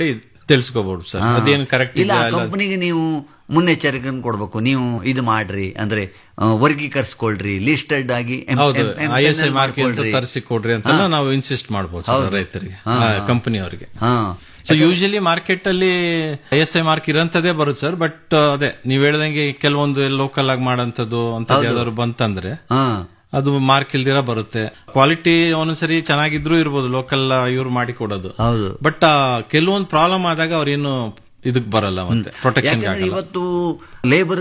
ತಿಳಿಸ್ಕೋಬಹುದು ಸರ್ ಹಾ. ಅದೇನು ಕರೆಕ್ಟ್ ಇಲ್ಲ ಇಲ್ಲ ಇಲ್ಲ ಕಂಪನಿಗೆ ನೀವು ಮುನ್ನೆಚ್ಚರಿಕೆ ಕೊಡ್ಬೇಕು ನೀವು ಇದು ಮಾಡ್ರಿ ಅಂದ್ರೆ ಆ, ವರ್ಗೀಕರಿಸ್ಕೊಳ್ರಿ ಲಿಸ್ಟೆಡ್ ಆಗಿ ಎಂ- ಹೌದು M- M- I S I M- mark ಅಂತ ಮಾಡ್ಕೊಳ್ರಿ. ತರಿಸಿ ಕೊಡ್ರಿ ಅಂತ ಹಾ. ನಾವು ಇನ್ಸಿಸ್ಟ್ ಮಾಡಬಹುದು ಹೌದು. ರೈತರಿಗೆ ಹಾ, ಹಾ. ಕಂಪನಿಯವರಿಗೆ ಹಾ. ಸೊ ಯೂಶಲಿ ಮಾರ್ಕೆಟ್ ಅಲ್ಲಿ ಐ ಎಸ್ ಐ ಮಾರ್ಕ್ ಇರೋಂಥದ್ದೇ ಬರುತ್ತೆ ಸರ್ ಬಟ್ ಅದೇ ನೀವ್ ಹೇಳ್ದಂಗೆ ಕೆಲವೊಂದು ಲೋಕಲ್ ಆಗಿ ಮಾಡೋಂಥದ್ದು ಅಂತ ಹೌದು. ಯಾವ್ದಾದ್ರು ಬಂತಂದ್ರೆ ಹಾ. ಅದು ಮಾರ್ಕ್ ಇಲ್ದಿರ ಬರುತ್ತೆ ಕ್ವಾಲಿಟಿ ಒಂದೊಂದ್ಸರಿ ಚೆನ್ನಾಗಿದ್ರು ಇರ್ಬೋದು ಲೋಕಲ್ ಇವ್ರು ಮಾಡಿ ಕೊಡೋದು ಹೌದು ಬಟ್ ಕೆಲವೊಂದು ಪ್ರಾಬ್ಲಮ್ ಆದಾಗ ಅವ್ರೇನು ಇದಕ್ ಬರಲ್ಲ ಮತ್ತೆ ಪ್ರೊಟೆಕ್ಷನ್ ಯಾಕಂದ್ರೆ ಇವತ್ತು ಲೇಬರ್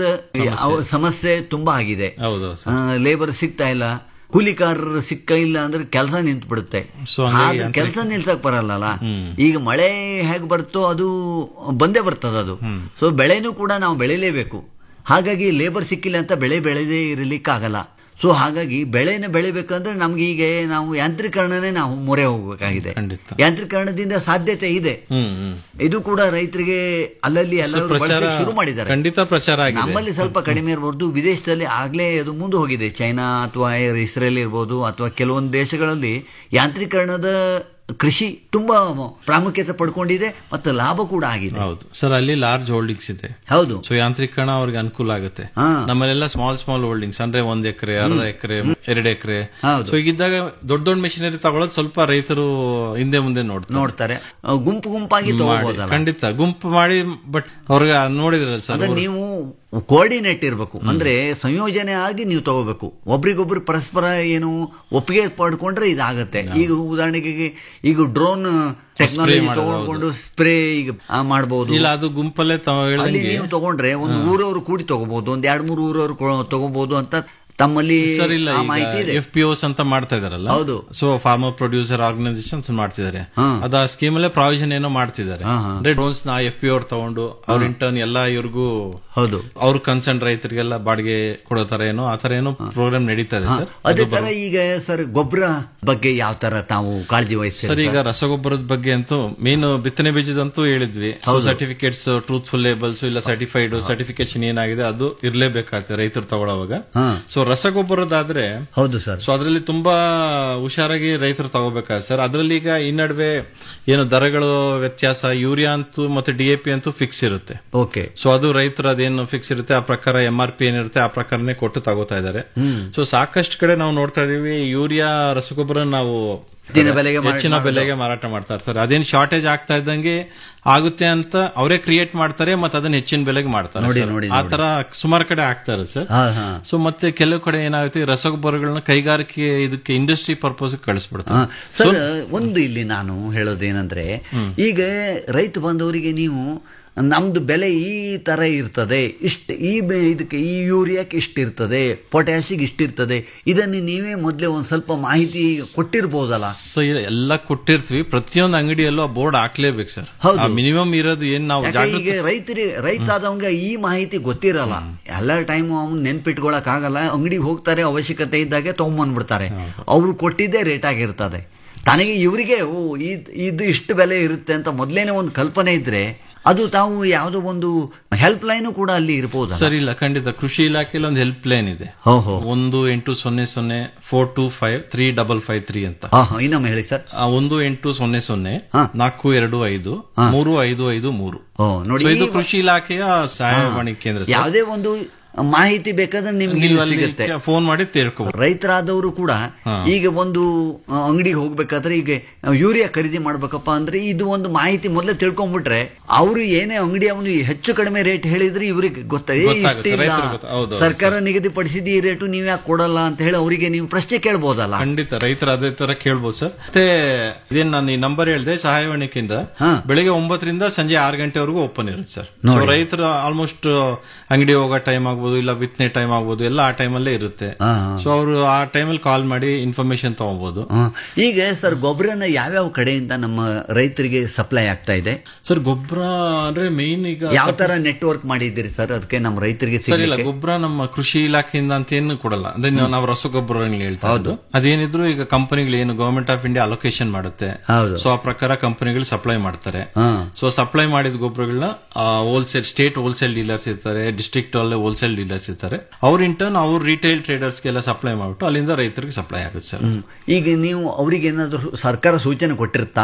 ಸಮಸ್ಯೆ ತುಂಬಾ ಆಗಿದೆ ಹೌದು ಲೇಬರ್ ಸಿಗ್ತಾ ಇಲ್ಲ ಕೂಲಿಕಾರರು ಸಿಕ್ಕ ಇಲ್ಲ ಅಂದ್ರೆ ಕೆಲಸ ನಿಂತು ಬಿಡುತ್ತೆ So ಹಂಗಾಗಿ ಅಂತ- ಕೆಲಸ ನಿಲ್ಸಕ್ ಬರಲ್ಲ ಈಗ ಮಳೆ ಹೇಗ್ ಬರ್ತೋ ಅದು ಬಂದೇ ಬರ್ತದ ಅದು ಸೊ ಬೆಳೆನೂ ಕೂಡ ನಾವು ಬೆಳಿಲೇಬೇಕು ಹಾಗಾಗಿ ಲೇಬರ್ ಸಿಕ್ಕಿಲ್ಲ ಅಂತ ಬೆಳೆ ಬೆಳೆದೇ ಇರಲಿಕ್ಕಾಗಲ್ಲ ಸೊ ಹಾಗಾಗಿ ಬೆಳೆನ ಬೆಳಿಬೇಕಂದ್ರೆ ನಮ್ಗೆ ಈಗ ನಾವು ಯಾಂತ್ರೀಕರಣನೇ ನಾವು ಮೊರೆ ಹೋಗ್ಬೇಕಾಗಿದೆ ಯಾಂತ್ರೀಕರಣದಿಂದ ಸಾಧ್ಯತೆ ಇದೆ ಹ್ಮ್ ಹ್ಮ್ ಇದು ಕೂಡ ರೈತರಿಗೆ ಅಲ್ಲಲ್ಲಿ ಎಲ್ಲ So ಪ್ರಚಾರ ಶುರು ಮಾಡಿದ್ದಾರೆ ಖಂಡಿತ ಪ್ರಚಾರ ಆಗಿದೆ ನಮ್ಮಲ್ಲಿ ಸ್ವಲ್ಪ ಕಡಿಮೆ ಇರಬಹುದು ವಿದೇಶದಲ್ಲಿ ಆಗ್ಲೇ ಅದು ಮುಂದೆ ಹೋಗಿದೆ ಚೈನಾ ಅಥವಾ ಇಸ್ರೇಲ್ ಇರ್ಬೋದು ಅಥವಾ ಕೆಲವೊಂದು ದೇಶಗಳಲ್ಲಿ ಯಾಂತ್ರೀಕರಣದ ಕೃಷಿ ತುಂಬಾ ಪ್ರಾಮುಖ್ಯತೆ ಪಡ್ಕೊಂಡಿದೆ ಮತ್ತು ಲಾಭ ಕೂಡ ಆಗಿದೆ ಹೌದು ಸರ್ ಅಲ್ಲಿ ಲಾರ್ಜ್ ಹೋಲ್ಡಿಂಗ್ಸ್ ಇದೆ ಹೌದು ಸೊ ಯಾಂತ್ರೀಕರಣ ಅವ್ರಿಗೆ ಅನುಕೂಲ ಆಗುತ್ತೆ ಹಾ. ನಮ್ಮಲ್ಲೆಲ್ಲ ಸ್ಮಾಲ್ ಸ್ಮಾಲ್ ಹೋಲ್ಡಿಂಗ್ಸ್ ಅಂದ್ರೆ ಒಂದ್ ಎಕರೆ ಅರ್ಧ ಎಕರೆ ಎರಡು ಎಕರೆ ಹೌದು. ಸೊ ಈಗಿದ್ದಾಗ ದೊಡ್ಡ ದೊಡ್ಡ ಮಿಷಿನರಿ ತಗೊಳ್ಳೋದು ಸ್ವಲ್ಪ ರೈತರು ಹಿಂದೆ ಮುಂದೆ ನೋಡ್ತಾರೆ ನೋಡ್ತಾರೆ ಅಹ್, ಗುಂಪು ಗುಂಪಾಗಿ ಮಾಡಿ, ತಗೋಬಹುದಲ್ಲ ಖಂಡಿತ ಗುಂಪು ಮಾಡಿ ಬಟ್ ಅವ್ರಿಗೆ ನೋಡಿದ್ರಲ್ಲ ಸರ್ ಅಂದ್ರೆ ನೀವು ಕೋಆರ್ಡಿನೇಟ್ ಇರಬೇಕು ಅಂದ್ರೆ ಸಂಯೋಜನೆ ಆಗಿ ನೀವು ತಗೋಬೇಕು ಒಬ್ರಿಗೊಬ್ರು ಪರಸ್ಪರ ಏನು ಒಪ್ಪಿಗೆ ಪಡ್ಕೊಂಡ್ರೆ ಇದಾಗತ್ತೆ ಈಗ ಉದಾಹರಣೆಗೆ ಈಗ ಡ್ರೋನ್ ಟೆಕ್ನಾಲಜಿ ಮಾಡೋದು, ತಗೊಂಡ್ಕೊಂಡು ಸ್ಪ್ರೇ ಈಗ ಆ, ಮಾಡ್ಬೋದು ಇಲ್ಲ ಅದು ಗುಂಪಲ್ಲೇ ತಾವು ಅಲ್ಲಿ ಹೇಳ್ದಂಗೆ ನೀವು ತಗೊಂಡ್ರೆ ಒಂದು ಊರವರು ಕೂಡಿ ತಗೋಬಹುದು ಒಂದ್ ಎರಡ್ ಮೂರು ಊರವರು ತಗೋಬಹುದು ಅಂತ ತಮ್ಮಲ್ಲಿ ಸರ್ ಇಲ್ಲ ಆ ಮಾಹಿತಿ ಇದೆ ಎಫ್ ಪಿ ಓಸ್ ಅಂತ ಮಾಡ್ತಾ ಇದಾರಲ್ಲ ಹೌದು. ಸೊ ಫಾರ್ಮರ್ ಪ್ರೊಡ್ಯೂಸರ್ ಆರ್ಗನೈಸೇಷನ್ಸ್ ಮಾಡ್ತಿದ್ದಾರೆ ಹಾ. ಅದು ಆ ಸ್ಕೀಮ್ ಅಲ್ಲೇ ಪ್ರಾವಿಷನ್ ಏನೋ ಮಾಡ್ತಿದ್ದಾರೆ ಹಾ, ಹಾ. ಅಂದ್ರೆ ಡ್ರೋನ್ಸ್ ನ ಎಫ್ ಪಿ ಅವ್ರು ತಗೊಂಡು ಅವ್ರ ಇಂಟರ್ನ್ ಎಲ್ಲ ಇವ್ರಿಗೂ ಹೌದು ಅವ್ರ ಕನ್ಸರ್ನ್ ರೈತರಿಗೆಲ್ಲ ಬಾಡಿಗೆ ಕೊಡೋ ತರ ಏನೋ ಆ ತರ ಏನೋ ಪ್ರೋಗ್ರಾಮ್ ನಡೀತಾ ಇದೆ ಹಾ, ಸರ್ ಅದೇ ತರ ಈಗ ಸರ್ ಗೊಬ್ಬರ ಬಗ್ಗೆ ಯಾವ ತರ ತಾವು ಕಾಳಜಿ ಸರ್ ವಹಿಸ್ತೀರಿ ಈಗ ರಸಗೊಬ್ಬರದ ಬಗ್ಗೆ ಅಂತೂ ಮೇನ್ ಬಿತ್ತನೆ ಬೀಜದಂತೂ ಹೇಳಿದ್ವಿ ಸರ್ಟಿಫಿಕೇಟ್ಸ್ ಟ್ರೂತ್ಫುಲ್ ಲೇಬಲ್ಸ್ ಇಲ್ಲ ಸರ್ಟಿಫೈಡ್ ಸರ್ಟಿಫಿಕೇಶನ್ ಏನಾಗಿದೆ ಅದು ಇರ್ಲೇಬೇಕಾಗುತ್ತೆ ರೈತರು ತಗೊಳ್ಳೋವಾಗ ಹಾ. ಸೊ ರಸಗೊಬ್ಬರದಾದ್ರೆ ಹೌದು ಸರ್ ಸೊ ಅದರಲ್ಲಿ ತುಂಬಾ ಹುಷಾರಾಗಿ ರೈತರು ತಗೋಬೇಕಾಗುತ್ತೆ ಸರ್ ಅದರಲ್ಲಿ ಈಗ ಈ ನಡುವೆ ಏನು ದರಗಳು ವ್ಯತ್ಯಾಸ ಯೂರಿಯಾ ಅಂತೂ ಮತ್ತೆ ಡಿಎಪಿ ಅಂತೂ ಫಿಕ್ಸ್ ಇರುತ್ತೆ ಓಕೆ ಸೊ ಅದು ರೈತರು ಅದೇನು ಫಿಕ್ಸ್ ಇರುತ್ತೆ ಆ ಪ್ರಕಾರ ಎಂ ಆರ್ ಪಿ ಏನಿರುತ್ತೆ ಆ ಪ್ರಕಾರನೇ ಕೊಟ್ಟು ತಗೋತಾ ಇದ್ದಾರೆ ಹ್ಮ್. ಸೊ ಸಾಕಷ್ಟು ಕಡೆ ನಾವು ನೋಡ್ತಾ ಇದೀವಿ ಯೂರಿಯಾ ರಸಗೊಬ್ಬರ ನಾವು ಹೆಚ್ಚಿನ ಬೆಲೆಗೆ ಮಾರಾಟ ಹೆಚ್ಚಿನ ಮಾಡೋದು. ಬೆಲೆಗೆ ಮಾರಾಟ ಮಾಡ್ತಾ ಇರ್ತಾರೆ ಅದೇನು ಶಾರ್ಟೇಜ್ ಆಗ್ತಾ ಇದ್ದಂಗೆ ಆಗುತ್ತೆ ಅಂತ ಅವರೇ ಕ್ರಿಯೇಟ್ ಮಾಡ್ತಾರೆ ಮತ್ತೆ ಅದನ್ನ ಹೆಚ್ಚಿನ ಬೆಲೆಗೆ ಮಾಡ್ತಾರೆ ನೋಡಿ, ಸರ್. ನೋಡಿ, ಆ ನೋಡಿ. ತರ ಸುಮಾರು ಕಡೆ ಆಗ್ತಾ ಇರುತ್ತೆ ಸರ್ ಹಾ, ಹಾ. ಸೊ ಮತ್ತೆ ಕೆಲವು ಕಡೆ ಏನಾಗುತ್ತೆ ಈ ರಸಗೊಬ್ಬರಗಳನ್ನ ಕೈಗಾರಿಕೆ ಇದಕ್ಕೆ ಇಂಡಸ್ಟ್ರಿ ಪರ್ಪಸ್ ಹಾ, ಕಳಿಸ್ಬಿಡ್ತಾರೆ ಸರ್ ಒಂದು ಇಲ್ಲಿ ನಾನು ಹೇಳೋದೇನಂದ್ರೆ ಈಗ ರೈತ ಬಂದವರಿಗೆ ನೀವು ನಮ್ದು ಬೆಲೆ ಈ ತರ ಇರ್ತದೆ ಇಷ್ಟ ಈ ಬೆ- ಇದಕ್ಕೆ ಈ ಯೂರಿಯಾಕ್ಕೆ ಇಷ್ಟ ಇರ್ತದೆ ಪೊಟ್ಯಾಸಿಗೆ ಇಷ್ಟ ಇರ್ತದೆ ಇದನ್ನು ನೀವೇ ಮೊದಲೇ ಒಂದ್ ಸ್ವಲ್ಪ ಮಾಹಿತಿ ಕೊಟ್ಟಿರ್ಬೋದಲ್ಲ ಸೊ ಎಲ್ಲ ಕೊಟ್ಟಿರ್ತೀವಿ ಪ್ರತಿಯೊಂದು ಅಂಗಡಿಯಲ್ಲೂ ಆ ಬೋರ್ಡ್ ಹಾಕ್ಲೇಬೇಕು ಸರ್ ಹೌದು. ಮಿನಿಮಮ್ ಇರೋದು ಏನ್ ನಾವು ಯಾಕೆ ಜಾಗೃತಿ ಈಗ ರೈತರಿಗೆ ರೈತ ಆದವಂಗ ಈ ಮಾಹಿತಿ ಗೊತ್ತಿರಲ್ಲ ಎಲ್ಲ ಟೈಮ್ ಅವ್ನು ನೆನ್ಪಿಟ್ಕೊಳಕ್ ಆಗಲ್ಲ ಅಂಗಡಿಗೆ ಹೋಗ್ತಾರೆ ಅವಶ್ಯಕತೆ ಇದ್ದಾಗೆ ತಗೊಂಬಂದ್ಬಿಡ್ತಾರೆ ಅವ್ರು ಕೊಟ್ಟಿದ್ದೇ ರೇಟ್ ಆಗಿರ್ತದೆ ತನಗೆ ಇವರಿಗೆ ಓ ಇದ್- ಇದು ಇಷ್ಟು ಬೆಲೆ ಇರುತ್ತೆ ಅಂತ ಮೊದ್ಲೇನೆ ಒಂದು ಕಲ್ಪನೆ ಇದ್ರೆ ಅದು ತಾವು ಯಾವುದೋ ಒಂದು ಹೆಲ್ಪ್ ಲೈನು ಕೂಡ ಅಲ್ಲಿ ಇರ್ಬೋದು ಸರ್ ಇಲ್ಲ ಖಂಡಿತ ಕೃಷಿ ಇಲಾಖೆಯಲ್ಲಿ ಒಂದು ಹೆಲ್ಪ್ ಲೈನ್ ಇದೆ ಓಹೋ ಒಂದು ಎಂಟು ಸೊನ್ನೆ ಸೊನ್ನೆ four two five three double five three ಅಂತ ಹಾ ಹಾ ಇನ್ನೊಮ್ಮೆ ಹೇಳಿ ಸರ್ ಆ, ಒಂದು ಎಂಟು ಸೊನ್ನೆ ಸೊನ್ನೆ ನಾಲ್ಕು ಎರಡು ಐದು ಮೂರು ಐದು ಐದು ಮೂರು ಓ ನೋಡಿ So ಇದು ಈ- ಕೃಷಿ ಇಲಾಖೆಯ ಸಹಾಯವಾಣಿ ಕೇಂದ್ರ ಸರ್. ಯಾವುದೇ ಒಂದು ಮಾಹಿತಿ ಬೇಕಾದ್ರೆ ನಿಮ್ಗೆ ನೀವು ಇಲ್ಲಿ ಅಲ್ಲಿ ಸಿಗುತ್ತೆ ಫೋನ್ ಮಾಡಿ ತಿಳ್ಕೊಬಹುದು ರೈತರಾದವರು ಕೂಡ ಹಾ. ಈಗ ಒಂದು ಆ, ಅಂಗಡಿಗೆ ಹೋಗ್ಬೇಕಾದ್ರೆ ಈಗ ಯೂರಿಯಾ ಖರೀದಿ ಮಾಡ್ಬೇಕಪ್ಪ ಅಂದ್ರೆ ಇದು ಒಂದು ಮಾಹಿತಿ ಮೊದಲೇ ತಿಳ್ಕೊಂಡ್ಬಿಟ್ರೆ ಅವರು ಏನೇ ಅಂಗಡಿ ಅವನು ಹೆಚ್ಚು ಕಡಿಮೆ ರೇಟ್ ಹೇಳಿದ್ರೆ ಇವ್ರಿಗೆ ಗೊತ್ತಾಗ ಗೊತ್ತಾಗುತ್ತೆ, ರೈತರಿಗೆ ಗೊತ್ತ- ಹೌದು, ಹೌದು, ಸರ್ಕಾರ ನಿಗದಿಪಡಿಸಿದ ಈ ರೇಟು ನೀವ್ ಯಾಕೆ ಕೊಡಲ್ಲ ಅಂತ ಹೇಳಿ ಅವರಿಗೆ ನೀವು ಪ್ರಶ್ನೆ ಕೇಳ್ಬೋದಲ್ಲ ಖಂಡಿತ ರೈತರ ಅದೇ ತರ ಕೇಳ್ಬೋದು ಸರ್ ಮತ್ತೆ ಇದೇನ್ ನಾನು ಈ ನಂಬರ್ ಹೇಳಿದೆ ಸಹಾಯವಾಣಿ ಕೇಂದ್ರ ಬೆಳಿಗ್ಗೆ ಒಂಬತ್ತರಿಂದ ಸಂಜೆ ಆರು ಗಂಟೆವರೆಗೂ ಓಪನ್ ಇರುತ್ತೆ ಸರ್ ಸೊ ನೋಡಿ. ರೈತರು ಆಲ್ಮೋಸ್ಟ್ ಅಂಗಡಿ ಹೋಗೋ ಟೈಮ್ ಆಗ್ಬೋದು ಇಲ್ಲ ಬಿತ್ತನೆ ಟೈಮ್ ಆಗ್ಬೋದು ಎಲ್ಲ ಆ ಟೈಮಲ್ಲೇ ಇರುತ್ತೆ ಹಾ. ಸೊ ಅವರು ಆ ಟೈಮಲ್ಲಿ ಕಾಲ್ ಮಾಡಿ ಇನ್ಫಾರ್ಮೇಶನ್ ತಗೋಬಹುದು ಹ್ಮ್. ಈಗ ಸರ್ ಗೊಬ್ಬರನ ಯಾವ್ಯಾವ ಕಡೆಯಿಂದ ನಮ್ಮ ರೈತರಿಗೆ ಸಪ್ಲೈ ಆಗ್ತಾ ಇದೆ ಸರ್ ಗೊಬ್ಬರ ಅಂದ್ರೆ ಮೇನ್ ಈಗ ಯಾವ ತರ ನೆಟ್ವರ್ಕ್ ಮಾಡಿದ್ದೀರಿ ಸರ್ ಅದಕ್ಕೆ ನಮ್ಮ ರೈತರಿಗೆ ಸರ್ ಇಲ್ಲ ಸಿಗ್ಲಿಕ್ಕೆ? ಗೊಬ್ಬರ ನಮ್ಮ ಕೃಷಿ ಇಲಾಖೆಯಿಂದ ಅಂತ ಏನು ಕೊಡಲ್ಲ ಅಂದ್ರೆ ನಾವು- ನಾವು ರಸಗೊಬ್ಬರ ಹೇಳ್ತಾ ಇರೋದು ಅದೇನಿದ್ರು ಈಗ ಕಂಪನಿಗಳು ಏನು ಗವರ್ಮೆಂಟ್ ಆಫ್ ಇಂಡಿಯಾ ಅಲೋಕೇಶನ್ ಮಾಡುತ್ತೆ ಹೌದು. ಸೊ ಆ ಪ್ರಕಾರ ಕಂಪನಿಗಳು ಸಪ್ಲೈ ಮಾಡ್ತಾರೆ ಹಾ. ಸೊ ಸಪ್ಲೈ ಮಾಡಿದ ಗೊಬ್ಬರಗಳನ್ನ ಹೋಲ್ಸೇಲ್ ಸ್ಟೇಟ್ ಹೋಲ್ಸೇಲ್ ಡೀಲರ್ಸ್ ಇರ್ತಾರೆ ಡಿಸ್ಟ್ರಿಕ್ಟ್ ಅಲ್ಲೇ ಹೋಲ್ಸೇಲ್ ಡೀಲರ್ಸ್ ಇರ್ತಾರೆ ಅವ್ರ ಇಂಟರ್ನ್ ಅವ್ರು ರಿಟೇಲ್ ಟ್ರೇಡರ್ಸ್ಗೆಲ್ಲ ಸಪ್ಲೈ ಮಾಡ್ಬಿಟ್ಟು ಅಲ್ಲಿಂದ ರೈತರಿಗೆ ಸಪ್ಲೈ ಆಗುತ್ತೆ ಸರ್ ಹ್ಮ್. ಈಗ ನೀವು ಅವ್ರಿಗೆ ಏನಾದ್ರು ಸರ್ಕಾರ ಸೂಚನೆ ಕೊಟ್ಟಿರುತ್ತಾ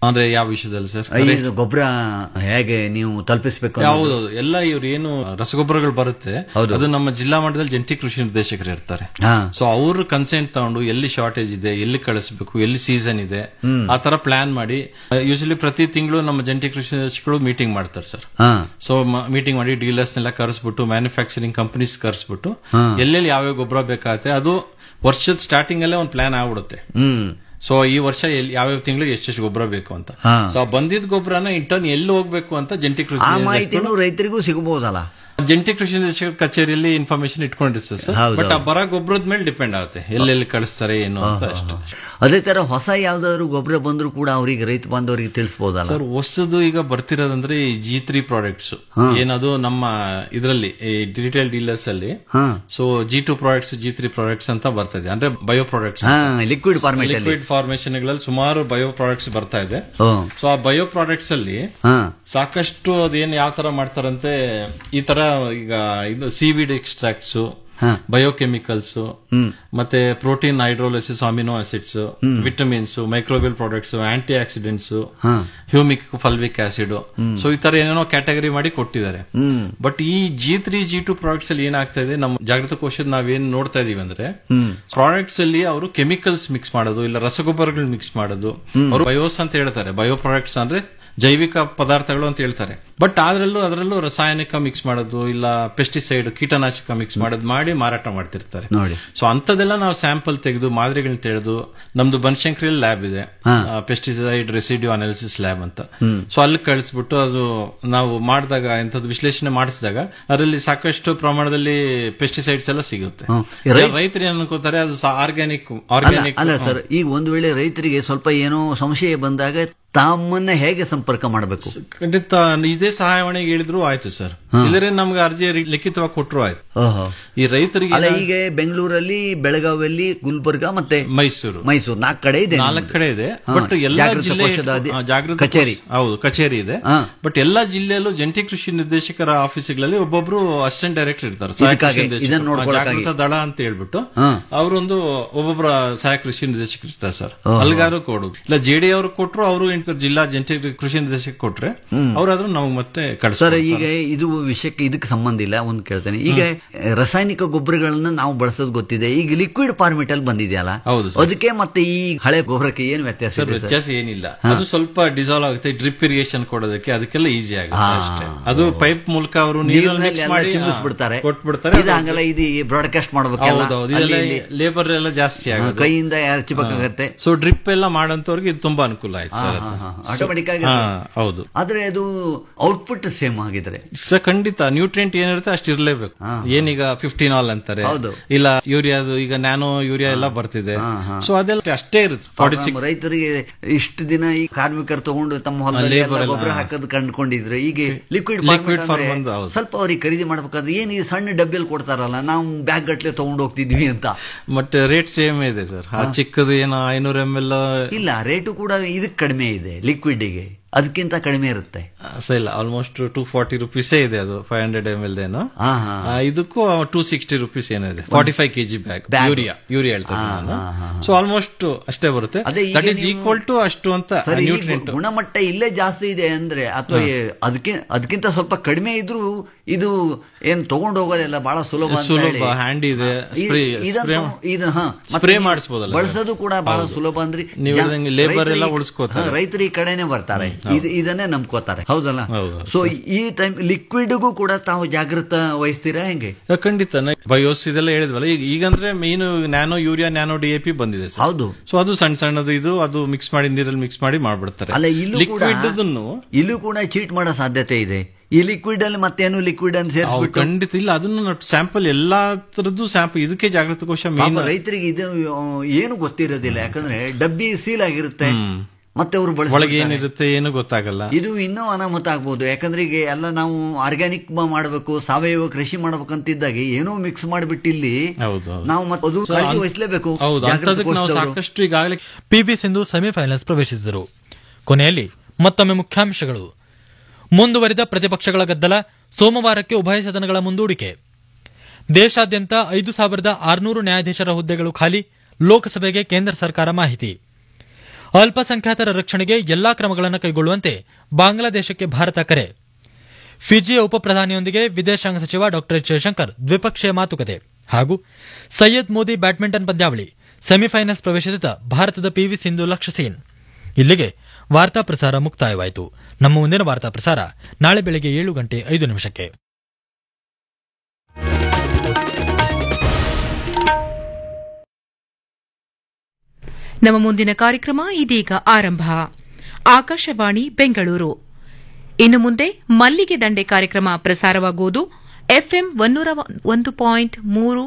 ಅಂದ್ರೆ ಯಾವ ವಿಷಯದಲ್ಲಿ ಸರ್ ಇದು ಗೊಬ್ಬರ ಹೇಗೆ ನೀವು ತಲುಪಿಸಬೇಕು ಹೌದು ಎಲ್ಲ ಇವ್ರು ಏನು ರಸಗೊಬ್ಬರಗಳು ಬರುತ್ತೆ ಅದು ನಮ್ಮ ಜಿಲ್ಲಾ ಮಟ್ಟದಲ್ಲಿ ಜಂಟಿ ಕೃಷಿ ನಿರ್ದೇಶಕರು ಇರ್ತಾರೆ ಹಾ. ಸೊ ಅವರು ಕನ್ಸೆಂಟ್ ತಗೊಂಡು ಎಲ್ಲಿ ಶಾರ್ಟೇಜ್ ಇದೆ ಎಲ್ಲಿ ಕಳಿಸಬೇಕು ಎಲ್ಲಿ ಸೀಸನ್ ಇದೆ ಆ ತರ ಪ್ಲಾನ್ ಮಾಡಿ ಯೂಶಲಿ ಪ್ರತಿ ತಿಂಗಳು ನಮ್ಮ ಜಂಟಿ ಕೃಷಿ ನಿರ್ದೇಶಕರು ಮೀಟಿಂಗ್ ಮಾಡ್ತಾರೆ ಸರ್ ಹಾ. ಸೊ ಮೀಟಿಂಗ್ ಮಾಡಿ ಡೀಲರ್ಸ್ ನೆಲ್ಲ ಕರೆಸ್ಬಿಟ್ಟು ಮ್ಯಾನುಫ್ಯಾಕ್ಚರಿಂಗ್ ಕಂಪನೀಸ್ ಕರೆಸ್ಬಿಟ್ಟು ಹಾ. ಎಲ್ಲೆಲ್ಲಿ ಯಾವ್ಯಾವ ಗೊಬ್ಬರ ಬೇಕಾಗುತ್ತೆ ಅದು ವರ್ಷದ ಸ್ಟಾರ್ಟಿಂಗ್ ಅಲ್ಲೇ ಒಂದು ಪ್ಲಾನ್ ಆಗ್ಬಿಡುತ್ತೆ ಹ್ಮ್ ಸೊ ಈ ವರ್ಷ ಎಲ್ಲಿ ಯಾವ್ಯಾವ ತಿಂಗಳು ಎಷ್ಟೆಷ್ಟು ಗೊಬ್ಬರ ಬೇಕು ಅಂತ ಹಾ. ಸೊ ಆ ಬಂದಿದ್ ಗೊಬ್ಬರನ ಇಂಟರ್ನ್ ಎಲ್ಲಿ ಹೋಗ್ಬೇಕು ಅಂತ ಜಂಟಿ ಕೃಷಿ ಆ ನಿರ್ದೇಶಕರು- ಮಾಹಿತಿನೂ ರೈತರಿಗೂ ಸಿಗಬಹುದಲ್ಲ ಜಂಟಿ ಕೃಷಿ ನಿರ್ದೇಶಕರ ಕಚೇರಿಯಲ್ಲಿ ಇನ್ಫಾರ್ಮೇಶನ್ ಇಟ್ಕೊಂಡಿರ್ತದೆ ಸರ್ ಹೌದು, ಬಟ್ ಆ ಹೌದು. ಬರ ಗೊಬ್ಬರದ ಮೇಲೆ ಡಿಪೆಂಡ್ ಆಗುತ್ತೆ ಎಲ್ಲೆಲ್ಲಿ ಕಳಿಸ್ತಾರೆ ಏನು ಅಂತ ಹಾ, ಹಾ, ಅಷ್ಟೇ ಅದೇ ತರ ಹೊಸ ಯಾವ್ದಾದ್ರು ಗೊಬ್ಬರ ಬಂದ್ರು ಕೂಡ ಅವರಿಗೆ ರೈತ ಬಾಂಧವರಿಗೆ ತಿಳಿಸಬಹುದಲ್ಲ ಸರ್ ಹೊಸದು ಈಗ ಬರ್ತಿರೋದಂದ್ರೆ ಈ ಜಿ ತ್ರೀ ಪ್ರಾಡಕ್ಟ್ಸ್ ಹಾ. ಏನದು ನಮ್ಮ ಇದರಲ್ಲಿ ಈ ಡಿಜಿಟಲ್ ಡೀಲರ್ಸ್ ಅಲ್ಲಿ ಹಾ. So G two products G three products ಅಂತ ಬರ್ತಾ ಇದೆ ಅಂದ್ರೆ ಬಯೋ ಪ್ರಾಡಕ್ಟ್ಸ್ ಹಾ, liquid format ಅಲ್ಲಿ. ಲಿಕ್ವಿಡ್ ಫಾರ್ಮೇಶನ್ ಗಳಲ್ಲಿ ಸುಮಾರು ಬಯೋ ಪ್ರಾಡಕ್ಟ್ಸ್ ಬರ್ತಾ ಇದೆ ಓ. ಸೊ ಆ ಬಯೋ ಪ್ರಾಡಕ್ಟ್ಸ್ ಅಲ್ಲಿ ಹಾ. ಸಾಕಷ್ಟು ಅದೇನ್ ಯಾವ ತರ ಮಾಡ್ತಾರಂತೆ ಈ ತರ ಈಗ ಇದು ಸಿವಿಡ್ ಎಕ್ಸ್ಟ್ರಾಕ್ಟ್ಸ್ ಹಾ. ಬಯೋಕೆಮಿಕಲ್ಸ್ ಮತ್ತೆ protein hydrolysis amino acids vitamins microbial products antioxidants ಹಾ. ಹ್ಯೂಮಿಕ್ ಫಲ್ವಿಕ್ ಆಸಿಡ್ ಸೊ ಈ ತರ ಏನೇನೋ ಕ್ಯಾಟಗರಿ ಮಾಡಿ ಕೊಟ್ಟಿದ್ದಾರೆ ಹ್ಮ್. ಬಟ್ ಈ G three G two products ಅಲ್ಲಿ ಏನಾಗ್ತಾ ಇದೆ ನಮ್ಮ ಜಾಗೃತ ಕೋಶದ ನಾವೇನ್ ನೋಡ್ತಾ ಇದೀವಿ ಅಂದ್ರೆ ಹ್ಮ್. ಪ್ರಾಡಕ್ಟ್ಸ್ ಅಲ್ಲಿ ಅವರು ಕೆಮಿಕಲ್ಸ್ ಮಿಕ್ಸ್ ಮಾಡೋದು ಇಲ್ಲ ರಸಗೊಬ್ಬರಗಳು ಮಿಕ್ಸ್ ಮಾಡೋದು ಅವರು ಬಯೋಸ್ ಅಂತ ಹೇಳ್ತಾರೆ ಬಯೋ ಪ್ರಾಡಕ್ಟ್ಸ್ ಅಂದ್ರೆ ಜೈವಿಕ ಪದಾರ್ಥಗಳು ಅಂತ ಹೇಳ್ತಾರೆ ಬಟ್ ಅದ್ರಲ್ಲೂ ಅದರಲ್ಲೂ ರಾಸಾಯನಿಕ ಮಿಕ್ಸ್ ಮಾಡೋದು ಇಲ್ಲ ಪೆಸ್ಟಿಸೈಡ್ ಕೀಟನಾಶಕ ಮಿಕ್ಸ್ ಮಾಡೋದು ಮಾಡಿ ಮಾರಾಟ ಮಾಡ್ತಿರ್ತಾರೆ ನೋಡಿ ಸೊ ಅಂತದೆಲ್ಲ ನಾವು ಸ್ಯಾಂಪಲ್ ತೆಗೆದು ಮಾದರಿಗಳನ್ನ ತೆಗೆದು ನಮ್ದು ಬನಶಂಕರಿಯಲ್ಲಿ ಲ್ಯಾಬ್ ಇದೆ ಹಾ. ಪೆಸ್ಟಿಸೈಡ್ ರೆಸಿಡ್ಯೂ ಅನಾಲಿಸಿಸ್ ಲ್ಯಾಬ್ ಅಂತ ಹ್ಮ್. ಸೊ ಅಲ್ಲಿ ಕಳಿಸ್ಬಿಟ್ಟು ಅದು ನಾವು ಮಾಡಿದಾಗ ಎಂಥದ್ದು ವಿಶ್ಲೇಷಣೆ ಮಾಡಿಸಿದಾಗ ಅದರಲ್ಲಿ ಸಾಕಷ್ಟು ಪ್ರಮಾಣದಲ್ಲಿ ಪೆಸ್ಟಿಸೈಡ್ಸ್ ಎಲ್ಲ ಸಿಗುತ್ತೆ ಹ್ಮ್. ರೈ- ರೈತರು ಏನ್ ಅನ್ಕೋತಾರೆ ಅದು ಆರ್ಗ್ಯಾನಿಕ್ ಅಲ್ಲ ಆರ್ಗ್ಯಾನಿಕ್ ಅಲ್ಲ ಸರ್ ಈಗ ಒಂದು ವೇಳೆ ರೈತರಿಗೆ ಸ್ವಲ್ಪ ಏನೋ ಸಂಶಯ ಬಂದಾಗ ತಮ್ಮನ್ನ ಹೇಗೆ ಸಂಪರ್ಕ ಮಾಡಬೇಕು ಖಂಡಿತ ಇದೇ ಸಹಾಯವಾಣಿಗೆ ಹೇಳಿದ್ರು ಆಯ್ತು ಸರ್ ಇಲ್ಲದ್ರೆ ನಮ್ಗೆ ಅರ್ಜಿ ರಿ- ಲಿಖಿತವಾಗಿ ಕೊಟ್ಟರು ಆಯ್ತು ಓಹೋ. ಈ ರೈತರಿಗೆ ಅಲ್ಲ ಈಗ ಬೆಂಗಳೂರಲ್ಲಿ ಬೆಳಗಾವಿಯಲ್ಲಿ ಗುಲ್ಬರ್ಗ ಮತ್ತೆ ಮೈಸೂರು ಮೈಸೂರು ನಾಲ್ಕು ಕಡೆ ಇದೆ ನಾಲ್ಕು ಕಡೆ ಇದೆ ಹಾ, ಬಟ್ ಎಲ್ಲ ಜಾಗೃತ ಜಿಲ್ಲೆ ಕೋಶದ ಅಧಿ- ಹಾ, ಜಾಗೃತ ಕಚೇರಿ. ಕೋಶ- ಹೌದು ಕಚೇರಿ ಇದೆ ಹಾ. ಬಟ್ ಎಲ್ಲಾ ಜಿಲ್ಲೆಯಲ್ಲೂ ಜಂಟಿ ಕೃಷಿ ನಿರ್ದೇಶಕರ ಆಫೀಸ್ಗಳಲ್ಲಿ ಒಬ್ಬೊಬ್ರು ಅಸಿಸ್ಟೆಂಟ್ ಡೈರೆಕ್ಟರ್ ಇರ್ತಾರೆ ಸಹಾಯಕ ಇದಕ್ಕಾಗಿ, ಕೃಷಿ ನಿರ್ದೇಶಕರು. ಇದನ್ನ ನೋಡ್ಕೊಳ್ಳೋಕ್ಕಾಗಿ. ಜಾಗೃತ ದಳ ಅಂತ ಹೇಳ್ಬಿಟ್ಟು ಹಾ. ಅವರೊಂದು ಒಬ್ಬೊಬ್ಬರ ಸಹಾಯಕ ಕೃಷಿ ನಿರ್ದೇಶಕರು ಇರ್ತಾರೆ ಸರ್ ಓಹೋ. ಅಲ್ಲಿಗಾರು ಕೊಡೋದು ಇಲ್ಲ ಜೆಡಿ ಅವರು ಕೊಟ್ರು ಅವರು ಜಿಲ್ಲಾ ಜಂಟಿ ಕೃಷಿ ನಿರ್ದೇಶಕ ಕೊಟ್ರೆ ಅವರಾದ್ರೂ ನಾವು ಮತ್ತೆ ಸರ್ ಕಳಿಸ್ತಾರೆ ಈಗ ಇದು ವಿಷಯಕ್ಕೆ ಇದಕ್ಕೆ ಸಂಬಂಧ ಇಲ್ಲ ಒಂದು ಕೇಳ್ತೇನೆ ಈಗ ರಾಸಾಯನಿಕ ಗೊಬ್ಬರಗಳನ್ನ ನಾವು ಬಳಸೋದು ಗೊತ್ತಿದೆ ಈಗ ಲಿಕ್ವಿಡ್ ಫಾರ್ಮೆಟ್ ಅಲ್ಲಿ ಬಂದಿದೆಯಲ್ಲ ಹೌದು ಸರ್. ಅದಕ್ಕೆ ಮತ್ತೆ ಈ ಹಳೆ ಗೊಬ್ಬರಕ್ಕೆ ಏನು ವ್ಯತ್ಯಾಸ ಸರ್ ಇದೆ ಸರ್? ವ್ಯತ್ಯಾಸ ಏನಿಲ್ಲ ಅದು ಸ್ವಲ್ಪ ಡಿಸಾಲ್ವ್ ಆಗುತ್ತೆ ಡ್ರಿಪ್ ಇರಿಗೇಷನ್ ಕೊಡೋದಕ್ಕೆ ಅದಕ್ಕೆಲ್ಲ ಈಸಿ ಆಗುತ್ತೆ ಹಾ. ಅಷ್ಟೇ ಅದು ಪೈಪ್ ಮೂಲಕ ಅವರು ನೀರಲ್ಲಿ ನೀರಿನಲ್ಲಿ ಮಿಕ್ಸ್ ಎಲ್ಲ ಮಾಡಿ ಚಿಮ್ಮಿಸ್ಬಿಡ್ತಾರೆ. ಕೊಟ್ಬಿಡ್ತಾರೆ ಇದು ಹಂಗಲ್ಲ ಇದು ಬ್ರಾಡ್ಕಾಸ್ಟ್ ಮಾಡ್ಬೇಕಲ್ಲ ಹೌದೌದು ಅಲ್ಲಿ ಇಲ್ಲಿ. ಲೇಬರ್ ಎಲ್ಲ ಜಾಸ್ತಿ ಹಾ, ಆಗುತ್ತೆ ಕೈಯಿಂದ ಯಾರು ಚಿಪ್ಪಕ್ಕಾಗತ್ತೆ ಸೊ ಡ್ರಿಪ್ ಎಲ್ಲ ಮಾಡಂತವ್ರಿಗೆ ಇದು ತುಂಬಾ ಅನುಕೂಲ ಆಯ್ತು ಸರ್ ಆಟೋಮೆಟಿಕ್ ಆಗಿ ಹಾ ಹೌದು ಆದ್ರೆ ಅದು ಔಟ್ಪುಟ್ ಸೇಮ್ ಆಗಿದ್ರೆ ಸರ್ ಖಂಡಿತ ನ್ಯೂಟ್ರಿಯೆಂಟ್ ಏನಿರುತ್ತೆ ಅಷ್ಟು ಇರಲೇಬೇಕು ಏನೀಗ ಫಿಫ್ಟೀನ್ ಆಲ್ ಅಂತಾರೆ ಹೌದು. ಇಲ್ಲ ಯೂರಿಯಾದು ಈಗ ನ್ಯಾನೋ ಯೂರಿಯಾ ಎಲ್ಲ ಬರ್ತಿದೆ ಸೊ ಅದೆಲ್ಲ ಅಷ್ಟೇ ಇರುತ್ತೆ ಫಾರ್ಟಿ ನಮ್ಮ ರೈತರಿಗೆ ಇಷ್ಟು ದಿನ ಈ ಕಾರ್ಮಿಕರು ತಗೊಂಡು ತಮ್ಮ ಹೊಲದಲ್ಲಿ labor ಎಲ್ಲ ಎಲ್ಲ, ಗೊಬ್ಬರ ಹಾ. ಹಾಕೋದು ಕಂಡುಕೊಂಡಿದ್ರೆ ಈಗ ಲಿಕ್ವಿಡ್ Liquid form ಬಂದು, ಹೌದು. ಸ್ವಲ್ಪ ಅವ್ರಿಗೆ ಖರೀದಿ ಮಾಡ್ಬೇಕಾದ್ರೆ ಏನು ಈ ಸಣ್ಣ ಡಬ್ಬಿಯಲ್ಲಿ ಕೊಡ್ತಾರಲ್ಲ ನಾವು ಬ್ಯಾಗ್ ಗಟ್ಲೆ ತಗೊಂಡು ಹೋಗ್ತಿದ್ವಿ ಅಂತ ಬಟ್ ರೇಟ್ ಸೇಮ್ ಇದೆ ಸರ್ ಆ ಚಿಕ್ಕದು ಏನೋ ಐನೂರ ಎಮ್ ಎಲ್ ಇಲ್ಲ ರೇಟು ಕೂಡ ಇದಕ್ಕೆ ಕಡಿಮೆ ಇದೆ ಲಿಕ್ವಿಡ್ಗೆ ಅದಕ್ಕಿಂತ ಕಡಿಮೆ ಇರುತ್ತೆ ಇಲ್ಲ ಆಲ್ಮೋಸ್ಟ್ ಟೂ ಫಾರ್ಟಿ ರುಪೀಸೇ ಇದೆ ಅದು ಫೈವ್ ಹಂಡ್ರೆಡ್ ಎಮ್ ಎಲ್ ಏನೋ ಹಾ, ಹಾ. ಆ, ಇದಕ್ಕೂ ಟೂ ಸಿಕ್ಸ್ಟಿ ರುಪೀಸ್ ಏನೋ ಇದೆ forty five KG bag Bag. Urea urea ಹೇಳ್ತಾರೆ ನಾನು ಸೊ ಆಲ್ಮೋಸ್ಟ್ ಅಷ್ಟೇ ಬರುತ್ತೆ ಅದೇ ಈಗ ದಟ್ ಈಸ್ ನೀವು- ಈಕ್ವಲ್ ಟು ಅಷ್ಟು ಅಂತ ಸರಿ ಈ ನ್ಯೂಟ್ರಿಯೆಂಟ್ ಗುಣಮಟ್ಟ ಇಲ್ಲೇ ಜಾಸ್ತಿ ಇದೆ ಅಂದ್ರೆ ಅಥವಾ ಅದಕ್ಕೆ ಅದಕ್ಕಿಂತ ಸ್ವಲ್ಪ ಕಡಿಮೆ ಇದ್ರೂ ಇದು ಏನ್ ತಗೊಂಡು ಹೋಗೋದೆಲ್ಲ ಬಹಳ ಸುಲಭ ಅಂತ ಸುಲಭ, ಹೇಳಿ. handy ಇದೆ. ಹಾ, ಈ- Spray- ಇದನ್ನು- spray- ಇದು ಹಾ, ಮತ್ತೆ spray ನೀವು ಮಾಡಿಸ್ಬೋದಲ್ಲ ಸರ್? ಬಳಸೋದು ಕೂಡ ಬಹಳ ಹೌದು. ಸುಲಭ ಅಂದ್ರೆ ನೀವು ಜನ- ಹೇಳ್ದಂಗೆ labor ರೈತರು ಎಲ್ಲ ಈ- ಉಳಿಸ್ಕೋತಾರೆ. ಹಾ, ರೈತರು ಈ ಕಡೆನೆ ಬರ್ತಾರೆ ಇದು ಇದನ್ನೇ ನಂಬ್ಕೋತಾರೆ ಹೌದಲ್ಲ ಹೌದು, ಸೊ ಈ ಟೈಮ್ ಲಿಕ್ವಿಡ್ಗೂ ಕೂಡ ತಾವು ಜಾಗೃತ ವಹಿಸ್ತೀರಾ ಹೆಂಗೆ ಆ, ಖಂಡಿತ ಬಯೋಸ್ ಇದೆಲ್ಲ ಹೇಳಿದ್ವಲ್ಲ ಈಗ ಈಗಂದ್ರೆ main nano urea nano D A P ಬಂದಿದೆ ಸರ್ ಹೌದು ಸೊ ಅದು ಸಣ್ಣ ಸಣ್ಣದು ಇದು ಅದು ಮಿಕ್ಸ್ ಮಾಡಿ ನೀರಲ್ಲಿ ಮಿಕ್ಸ್ ಮಾಡಿ ಮಾಡ್ಬಿಡ್ತಾರೆ ಅಲ್ಲ ಇಲ್ಲೂ ಕೂಡ ಲಿಕ್ವಿಡ್ ಅದನ್ನು ಇಲ್ಲೂ ಕೂಡ ಚೀಟ್ ಮಾಡೋ ಸಾಧ್ಯತೆ ಇದೆ ಈ ಲಿಕ್ವಿಡ್ ಅಲ್ಲಿ ಮತ್ತೇನು ಲಿಕ್ವಿಡ್ ಅಂತ ಅವು ಸೇರಿಸ್ಬಿಟ್ಟು ಖಂಡಿತ ಇಲ್ಲ ಅದನ್ನು ಸ್ಯಾಂಪಲ್ ಎಲ್ಲಾ ತರದ್ದು ಸ್ಯಾಂಪಲ್ ಇದಕ್ಕೆ ಜಾಗೃತ ಕೋಶ ಮೇನ್ ಪಾಪ ರೈತರಿಗೆ ಇದು ಆ, ಏನು ಗೊತ್ತಿರೋದಿಲ್ಲ ಯಾಕಂದ್ರೆ ಡಬ್ಬಿ ಸೀಲ್ ಆಗಿರುತ್ತೆ ಮತ್ತೆ ಅವರು ಒಳಗೆ ಬಳಸಿ ಏನಿರುತ್ತೆ ಏನು ಗೊತ್ತಾಗಲ್ಲ ಇದು ಇನ್ನೂ ಅನಾಹುತ ಆಗ್ಬೋದು ಯಾಕಂದ್ರೆ ಈಗ ಎಲ್ಲ ನಾವು ಆರ್ಗ್ಯಾನಿಕ್ ಮಾಡಬೇಕು ಸಾವಯವ ಕೃಷಿ ಮಾಡ್ಬೇಕಂತಿದ್ದಾಗ ಏನೋ ಮಿಕ್ಸ್ ಮಾಡಿಬಿಟ್ಟು ಇಲ್ಲಿ ಹೌದು ಹೌದು. ನಾವು ಮತ್ತೆ ಅದು So, ಕಾಳಜಿ ಅನ್- ವಹಿಸಲೇಬೇಕು ಹೌದು ಅಂತದಕ್ಕೆ ನಾವು ಸಾಕಷ್ಟು ಈಗಾಗಲೇ ಪಿವಿ ಸಿಂಧು ಸೆಮಿಫೈನಲ್ಸ್ ಪ್ರವೇಶಿಸಿದರು ಕೊನೆಯಲ್ಲಿ ಮತ್ತೊಮ್ಮೆ ಮುಖ್ಯಾಂಶಗಳು ಮುಂದುವರಿದ ಪ್ರತಿಪಕ್ಷಗಳ ಗದ್ದಲ ಸೋಮವಾರಕ್ಕೆ ಉಭಯ ಸದನಗಳ ಮುಂದೂಡಿಕೆ ದೇಶಾದ್ಯಂತ ಐದು ಸಾವಿರದ ಆರುನೂರು ನ್ಯಾಯಾಧೀಶರ ಹುದ್ದೆಗಳು ಖಾಲಿ ಲೋಕಸಭೆಗೆ ಕೇಂದ್ರ ಸರ್ಕಾರ ಮಾಹಿತಿ ಅಲ್ಪಸಂಖ್ಯಾತರ ರಕ್ಷಣೆಗೆ ಎಲ್ಲಾ ಕ್ರಮಗಳನ್ನು ಕೈಗೊಳ್ಳುವಂತೆ ಬಾಂಗ್ಲಾದೇಶಕ್ಕೆ ಭಾರತ ಕರೆ ಫಿಜಿಯ ಉಪಪ್ರಧಾನಿಯೊಂದಿಗೆ ವಿದೇಶಾಂಗ ಸಚಿವ ಡಾ ಜಯಶಂಕರ್ ದ್ವಿಪಕ್ಷೀಯ ಮಾತುಕತೆ ಹಾಗೂ ಸೈಯದ್ ಮೋದಿ ಬ್ಯಾಡ್ಮಿಂಟನ್ ಪಂದ್ಯಾವಳಿ ಸೆಮಿಫೈನಲ್ಸ್ ಪ್ರವೇಶಿಸಿದ ಭಾರತದ ಪಿವಿ ಸಿಂಧು ಲಕ್ಷ್ಯ ಸೇನ್ ಇಲ್ಲಿಗೆ ವಾರ್ತಾ ಪ್ರಸಾರ ಮುಕ್ತಾಯವಾಯಿತು ನಮ್ಮ ಮುಂದಿನ ವಾರ್ತಾ ಪ್ರಸಾರ ನಾಳೆ ಬೆಳಗ್ಗೆ ಏಳು ಗಂಟೆ ಐದು ನಿಮಿಷಕ್ಕೆ ನಮ್ಮ ಮುಂದಿನ ಕಾರ್ಯಕ್ರಮ ಇದೀಗ ಆರಂಭ ಆಕಾಶವಾಣಿ ಬೆಂಗಳೂರು ಇನ್ನು ಮುಂದೆ ಮಲ್ಲಿಗೆ ದಂಡೆ ಕಾರ್ಯಕ್ರಮ ಪ್ರಸಾರವಾಗುವುದು ಎಫ್ಎಂ ಒನ್ನೂರ ಒಂದು ಪಾಯಿಂಟ್ ಮೂರು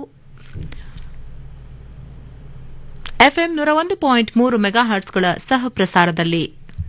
ಎಫ್ಎಂ ನೂರ ಒಂದು ಪಾಯಿಂಟ್ ಮೂರು ಮೆಗಾಹರ್ಟ್ಸ್ಗಳ ಸಹ ಪ್ರಸಾರದಲ್ಲಿ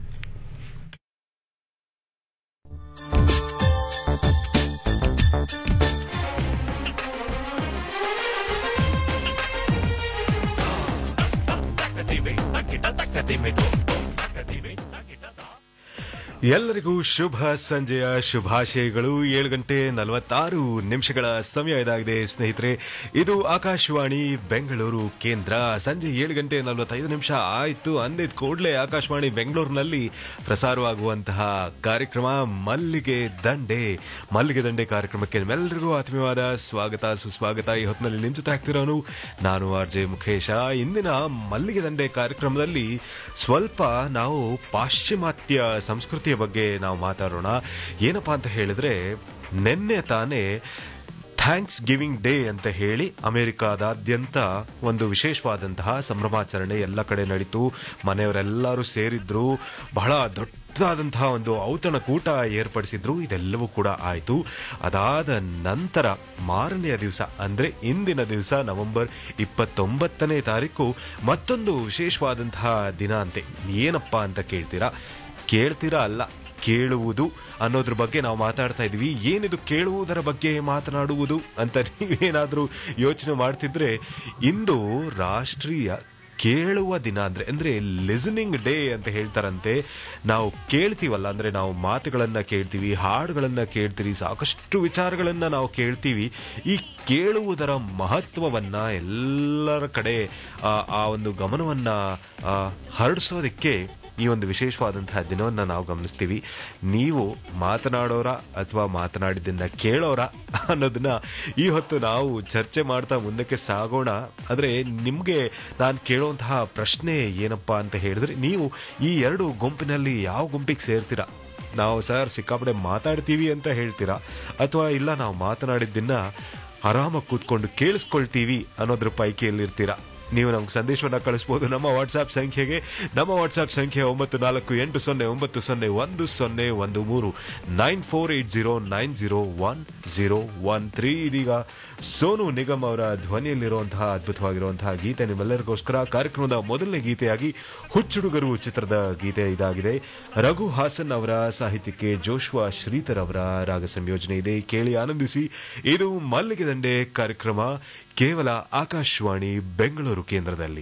ಎಲ್ಲರಿಗೂ ಶುಭ ಸಂಜೆಯ ಶುಭಾಶಯಗಳು ಏಳು ಗಂಟೆ ನಲವತ್ತಾರು ನಿಮಿಷಗಳ ಸಮಯ ಇದಾಗಿದೆ ಸ್ನೇಹಿತರೆ ಇದು ಆಕಾಶವಾಣಿ ಬೆಂಗಳೂರು ಕೇಂದ್ರ ಸಂಜೆ ಏಳು ಗಂಟೆ ನಲವತ್ತೈದು ನಿಮಿಷ ಆಯ್ತು ಅಂದಿದ್ ಕೂಡಲೇ ಆಕಾಶವಾಣಿ ಬೆಂಗಳೂರಿನಲ್ಲಿ ಪ್ರಸಾರವಾಗುವಂತಹ ಕಾರ್ಯಕ್ರಮ ಮಲ್ಲಿಗೆ ದಂಡೆ ಮಲ್ಲಿಗೆ ದಂಡೆ ಕಾರ್ಯಕ್ರಮಕ್ಕೆ ನಿಮ್ಮೆಲ್ಲರಿಗೂ ಆತ್ಮೀಯವಾದ ಸ್ವಾಗತ ಸುಸ್ವಾಗತ ಈ ಹೊತ್ತಿನಲ್ಲಿ ನಿಮ್ ಜೊತೆ ಆಗ್ತಿರೋನು ನಾನು ಆರ್ ಜೆ ಮುಖೇಶ ಇಂದಿನ ಮಲ್ಲಿಗೆ ದಂಡೆ ಕಾರ್ಯಕ್ರಮದಲ್ಲಿ ಸ್ವಲ್ಪ ನಾವು ಪಾಶ್ಚಿಮಾತ್ಯ ಸಂಸ್ಕೃತಿಯ ಬಗ್ಗೆ ನಾವು ಮಾತಾಡೋಣ ಏನಪ್ಪಾ ಅಂತ ಹೇಳಿದ್ರೆ ನಿನ್ನೆ ತಾನೇ ಥ್ಯಾಂಕ್ಸ್ ಗಿವಿಂಗ್ ಡೇ ಅಂತ ಹೇಳಿ ಅಮೆರಿಕಾದಾದ್ಯಂತ ಒಂದು ವಿಶೇಷವಾದಂತಹ ಸಂಭ್ರಮಾಚರಣೆ ಎಲ್ಲ ಕಡೆ ನಡೀತು ಮನೆಯವರೆಲ್ಲರೂ ಸೇರಿದ್ರು ಬಹಳ ದೊಡ್ಡದಾದಂತಹ ಒಂದು ಔತಣಕೂಟ ಏರ್ಪಡಿಸಿದ್ರು ಇದೆಲ್ಲವೂ ಕೂಡ ಆಯಿತು ಅದಾದ ನಂತರ ಮಾರನೆಯ ದಿವಸ ಅಂದ್ರೆ ಇಂದಿನ ದಿವಸ ನವೆಂಬರ್ ಇಪ್ಪತ್ತೊಂಬತ್ತನೇ ತಾರೀಕು ಮತ್ತೊಂದು ವಿಶೇಷವಾದಂತಹ ದಿನ ಅಂತೆ ಏನಪ್ಪಾ ಅಂತ ಕೇಳ್ತೀರಾ ಕೇಳ್ತೀರಾ ಅಲ್ಲ ಕೇಳುವುದು ಅನ್ನೋದ್ರ ಬಗ್ಗೆ ನಾವು ಮಾತಾಡ್ತಾ ಇದೀವಿ ಏನಿದು ಕೇಳುವುದರ ಬಗ್ಗೆ ಮಾತನಾಡುವುದು ಅಂತ ನೀವೇನಾದ್ರೂ ಯೋಚನೆ ಮಾಡ್ತಿದ್ರೆ ಇಂದು ರಾಷ್ಟ್ರೀಯ ಕೇಳುವ ದಿನ ಅಂದ್ರೆ ಅಂದ್ರೆ ಲಿಸನಿಂಗ್ ಡೇ ಅಂತ ಹೇಳ್ತಾರಂತೆ ನಾವು ಕೇಳ್ತೀವಲ್ಲ ಅಂದ್ರೆ ನಾವು ಮಾತುಗಳನ್ನ ಕೇಳ್ತೀವಿ ಹಾಡುಗಳನ್ನ ಕೇಳ್ತೀವಿ ಸಾಕಷ್ಟು ವಿಚಾರಗಳನ್ನ ನಾವು ಕೇಳ್ತೀವಿ ಈ ಕೇಳುವುದರ ಮಹತ್ವವನ್ನ ಎಲ್ಲರ ಕಡೆ ಆ, ಆ ಒಂದು ಗಮನವನ್ನ ಆ, ಹರಡಿಸೋದಕ್ಕೆ ಈ ಒಂದು ವಿಶೇಷವಾದಂತಹ ದಿನವನ್ನು ನಾವು ಗಮನಿಸ್ತೀವಿ ನೀವು ಮಾತನಾಡೋರ ಅಥವಾ ಮಾತನಾಡಿದ್ದನ್ನ ಕೇಳೋರ ಅನ್ನೋದನ್ನ ಈ ಹೊತ್ತು ನಾವು ಚರ್ಚೆ ಮಾಡ್ತಾ ಮುಂದಕ್ಕೆ ಸಾಗೋಣ ಆದರೆ ನಿಮಗೆ ನಾನು ಕೇಳುವಂತಹ ಪ್ರಶ್ನೆ ಏನಪ್ಪಾ ಅಂತ ಹೇಳಿದ್ರೆ ನೀವು ಈ ಎರಡು ಗುಂಪಿನಲ್ಲಿ ಯಾವ ಗುಂಪಿಗೆ ಸೇರ್ತೀರಾ ನಾವು ಸರ್ ಸಿಕ್ಕಾಪಡೆ ಮಾತಾಡ್ತೀವಿ ಅಂತ ಹೇಳ್ತೀರಾ ಅಥವಾ ಇಲ್ಲ ನಾವು ಮಾತನಾಡಿದ್ದನ್ನ ಆರಾಮಾಗಿ ಕೂತ್ಕೊಂಡು ಕೇಳಿಸ್ಕೊಳ್ತೀವಿ ಅನ್ನೋದ್ರ ಪೈಕಿಯಲ್ಲಿರ್ತೀರಾ ನೀವು ನಮ್ಗೆ ಸಂದೇಶವನ್ನ ಕಳಿಸ್ಬೋದು ನಮ್ಮ ವಾಟ್ಸ್ಆಪ್ ಸಂಖ್ಯೆಗೆ ನಮ್ಮ ವಾಟ್ಸ್ಆಪ್ ಸಂಖ್ಯೆ ಒಂಬತ್ತು ನಾಲ್ಕು ಎಂಟು ಸೊನ್ನೆ ಒಂಬತ್ತು ಸೊನ್ನೆ ಒಂದು ಸೊನ್ನೆ ಒಂದು ಮೂರು nine four eight zero nine zero one zero one three ಇದೀಗ ಸೋನು ನಿಗಮ್ ಅವರ ಧ್ವನಿಯಲ್ಲಿರುವಂತಹ ಅದ್ಭುತವಾಗಿರುವಂತಹ ಗೀತೆ ನಿಮ್ಮೆಲ್ಲರಿಗೋಸ್ಕರ ಕಾರ್ಯಕ್ರಮದ ಮೊದಲನೇ ಗೀತೆಯಾಗಿ ಹುಚ್ಚುಡುಗರು ಚಿತ್ರದ ಗೀತೆ ಇದಾಗಿದೆ ರಘು ಹಾಸನ್ ಅವರ ಸಾಹಿತ್ಯಕ್ಕೆ ಜೋಶ್ವಾ ಶ್ರೀಧರ್ ಅವರ ರಾಗ ಸಂಯೋಜನೆ ಇದೆ ಕೇಳಿ ಆನಂದಿಸಿ ಇದು ಮಲ್ಲಿಗೆ ದಂಡೆ ಕಾರ್ಯಕ್ರಮ ಕೇವಲ ಆಕಾಶವಾಣಿ ಬೆಂಗಳೂರು ಕೇಂದ್ರದಲ್ಲಿ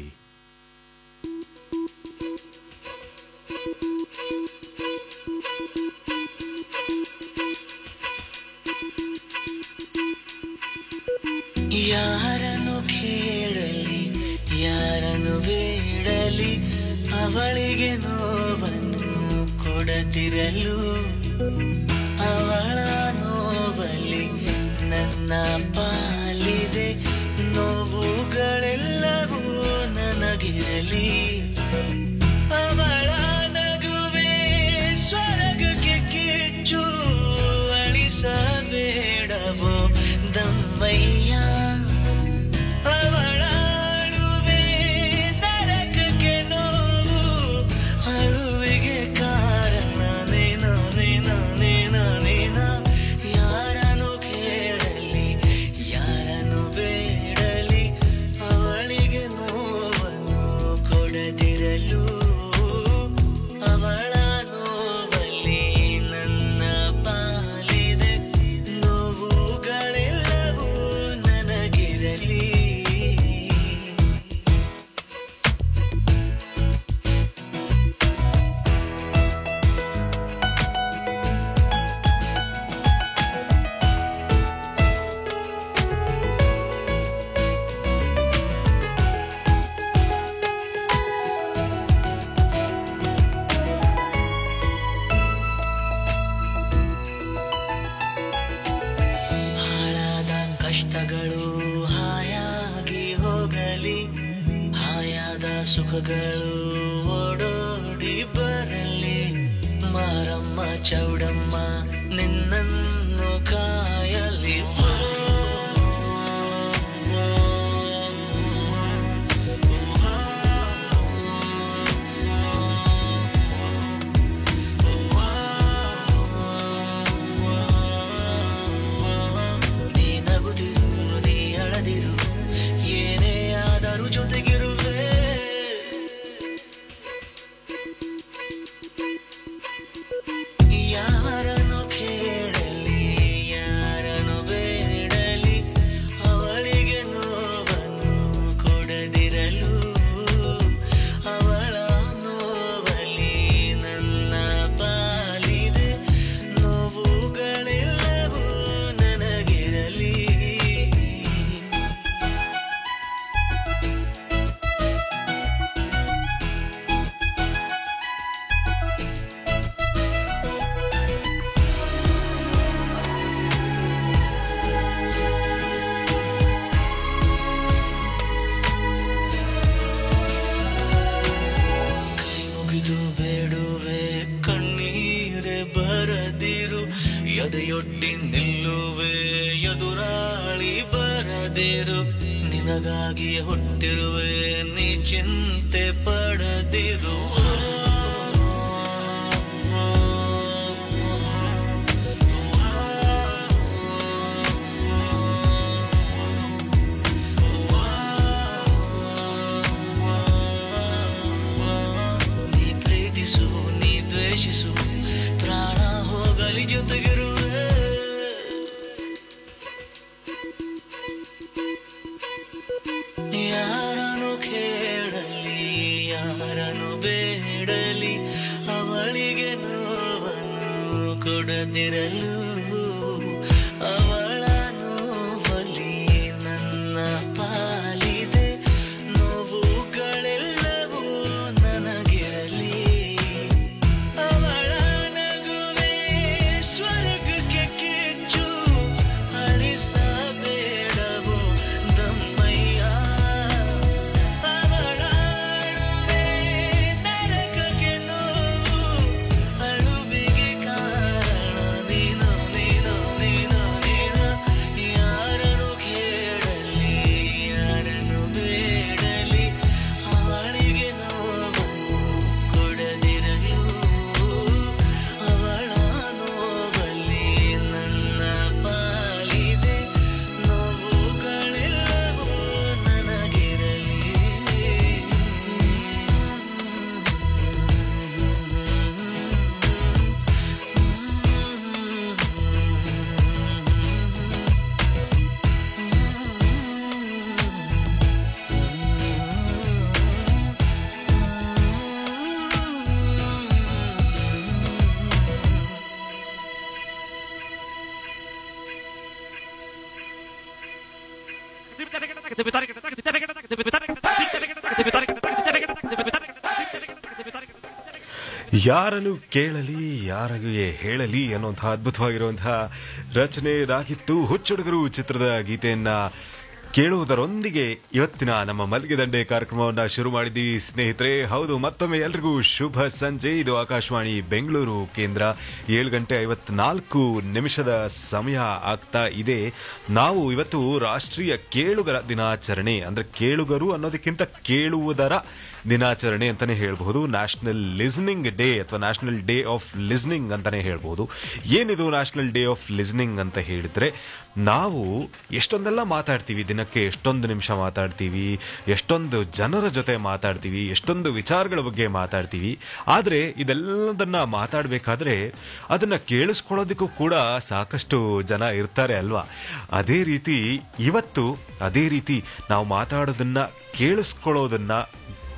ಯಾರನ್ನು ಕೇಳಲಿ ಯಾರನ್ನು ಬೇಡಲಿ ಅವಳಿಗೆ ನೋವನ್ನು ಕೊಡದಿರಲು ಅವಳ ನೋವಲ್ಲಿ ನನ್ನ ಪಾಲಿದೆ ನೋವುಗಳೆಲ್ಲವೂ ನನಗಿರಲಿ ಅವಳ ನಗುವೆ ಸ್ವರ್ಗಕ್ಕೆ ಕಿಚ್ಚು ಅಳಿಸಬೇಡವೋ ದಮ್ಮಯ್ಯ ಅವಳ ಅಳುವೆ ನರಕಕ್ಕೆ ನೋವು ಅಳುವಿಗೆ ಕಾರಣ ನೀನು ನೀನು ನೀನು ನೀನು ಯಾರನ್ನು ಕೇಳಲಿ ಯಾರನ್ನು ಬೇಡ ಹಾಯಾದ ಸುಖಗಳು ಓಡೋಡಿ ಬರಲಿ ಮಾರಮ್ಮ ಚೌಡಮ್ಮ ನಿನ್ನನ್ನು ಕಾಯಲಿ ನೀ ನಗುದಿರು ನೀ ಅಳದಿರು ಏನೇ ಆದರೂ ಜೊತೆಗಿರುವೆ ಯಾರನ್ನು ಕೇಳಲಿ ಯಾರನ್ನು ಬೇಡಲಿ ಅವಳಿಗೆ ನೋವನ್ನು ಕೊಡದಿರಲು ಅವಳ ನೋವಲಿ ನನ್ನ ಪಾಲಿದೆ ನೋವುಗಳೆಲ್ಲವೂ ನನಗಿರಲಿ ಕೈ ಮುಗಿದು ಬೇಡುವೆ ಕಣ್ಣೀರೆ ಬರದಿರು ಎದೆಯೊಡ್ಡಿ ನಿಲ್ಲುವೆ ಎದುರಾಳಿ ಬರದಿರು ನಿನಗಾಗಿ ಹುಟ್ಟಿರುವೆ ನೀ ಚಿಂತೆ ಪಡದಿರು ನೀ ಪ್ರೀತಿಸು ನೀ ದ್ವೇಷಿಸು ಪ್ರಾಣ ಹೋಗಲಿ ಜೊತೆಗಿರುವೆ ಯಾರನ್ನು ಕೇಳಲಿ ಯಾರನ್ನು ಬೇಡಲಿ ಅವಳಿಗೆ ನೋವನ್ನು ಕೊಡದಿರಲು ಅವಳ ನೋವಲಿ ನನ್ನ ಪಾಲಿದೆ ನೋವುಗಳೆಲ್ಲವೂ ನನಗಿರಲಿ ಅವಳ ನಗುವೆ ಸ್ವರ್ಗಕ್ಕೆ ಕಿಚ್ಚು ಅಳಿಸಬೇಡವು ದಮ್ಮಯ್ಯ ಅವಳ ಅಳುವೆ ನರಕಕ್ಕೆ ನೋವು ಅಳುವಿಗೆ ಕಾರಣ ನೀನು ನೀನು ನೀನು ನೀನು ಯಾರನ್ನು ಕೇಳಲಿ ಯಾರನ್ನು ಬೇಡಲಿ ಅವಳಿಗೆ ನೋವನ್ನು ಕೊಡದಿರಲು ಅವಳ ನೋವಲ್ಲಿ ನನ್ನ ಪಾಲಿದೆ ನೋವುಗಳೆಲ್ಲವೂ ನನಗಿರಲಿ ಯಾರನ್ನು ಕೇಳಲಿ ಯಾರಿಗೆ ಹೇಳಲಿ ಅನ್ನುವಂತಹ ಅದ್ಭುತವಾಗಿರುವಂತಹ ರಚನೆ ಇದಾಗಿತ್ತು ಹುಚ್ಚುಡುಗರು ಚಿತ್ರದ ಗೀತೆಯನ್ನ ಕೇಳುವುದರೊಂದಿಗೆ ಇವತ್ತಿನ ನಮ್ಮ ಮಲ್ಲಿಗೆ ದಂಡೆ ಕಾರ್ಯಕ್ರಮವನ್ನ ಶುರು ಮಾಡಿದ್ದೀವಿ ಸ್ನೇಹಿತರೆ ಹೌದು ಮತ್ತೊಮ್ಮೆ ಎಲ್ರಿಗೂ ಶುಭ ಸಂಜೆ ಇದು ಆಕಾಶವಾಣಿ ಬೆಂಗಳೂರು ಕೇಂದ್ರ ಏಳು ಗಂಟೆ ಐವತ್ನಾಲ್ಕು ನಿಮಿಷದ ಸಮಯ ಆಗ್ತಾ ಇದೆ ನಾವು ಇವತ್ತು ರಾಷ್ಟ್ರೀಯ ಕೇಳುಗರ ದಿನಾಚರಣೆ ಅಂದ್ರೆ ಕೇಳುಗರು ಅನ್ನೋದಕ್ಕಿಂತ ಕೇಳುವುದರ ದಿನಾಚರಣೆ ಅಂತಾನೆ ಹೇಳ್ಬಹುದು ನ್ಯಾಷನಲ್ ಲಿಸ್ನಿಂಗ್ ಡೇ ಅಥವಾ ನ್ಯಾಷನಲ್ ಡೇ ಆಫ್ ಲಿಸ್ನಿಂಗ್ ಅಂತಾನೆ ಹೇಳ್ಬಹುದು ಏನಿದು ನ್ಯಾಷನಲ್ ಡೇ ಆಫ್ ಲಿಸ್ನಿಂಗ್ ಅಂತ ಹೇಳಿದ್ರೆ ನಾವು ಎಷ್ಟೊಂದೆಲ್ಲ ಮಾತಾಡ್ತೀವಿ ದಿನಕ್ಕೆ ಎಷ್ಟೊಂದು ನಿಮಿಷ ಮಾತಾಡ್ತೀವಿ ಎಷ್ಟೊಂದು ಜನರ ಜೊತೆ ಮಾತಾಡ್ತೀವಿ ಎಷ್ಟೊಂದು ವಿಚಾರಗಳ ಬಗ್ಗೆ ಮಾತಾಡ್ತೀವಿ ಆದರೆ ಇದೆಲ್ಲದನ್ನ ಮಾತಾಡಬೇಕಾದ್ರೆ ಅದನ್ನ ಕೇಳಿಸ್ಕೊಳ್ಳೋದಕ್ಕೂ ಕೂಡ ಸಾಕಷ್ಟು ಜನ ಇರ್ತಾರೆ ಅಲ್ವಾ ಅದೇ ರೀತಿ ಇವತ್ತು ಅದೇ ರೀತಿ ನಾವು ಮಾತಾಡೋದನ್ನ ಕೇಳಿಸ್ಕೊಳ್ಳೋದನ್ನ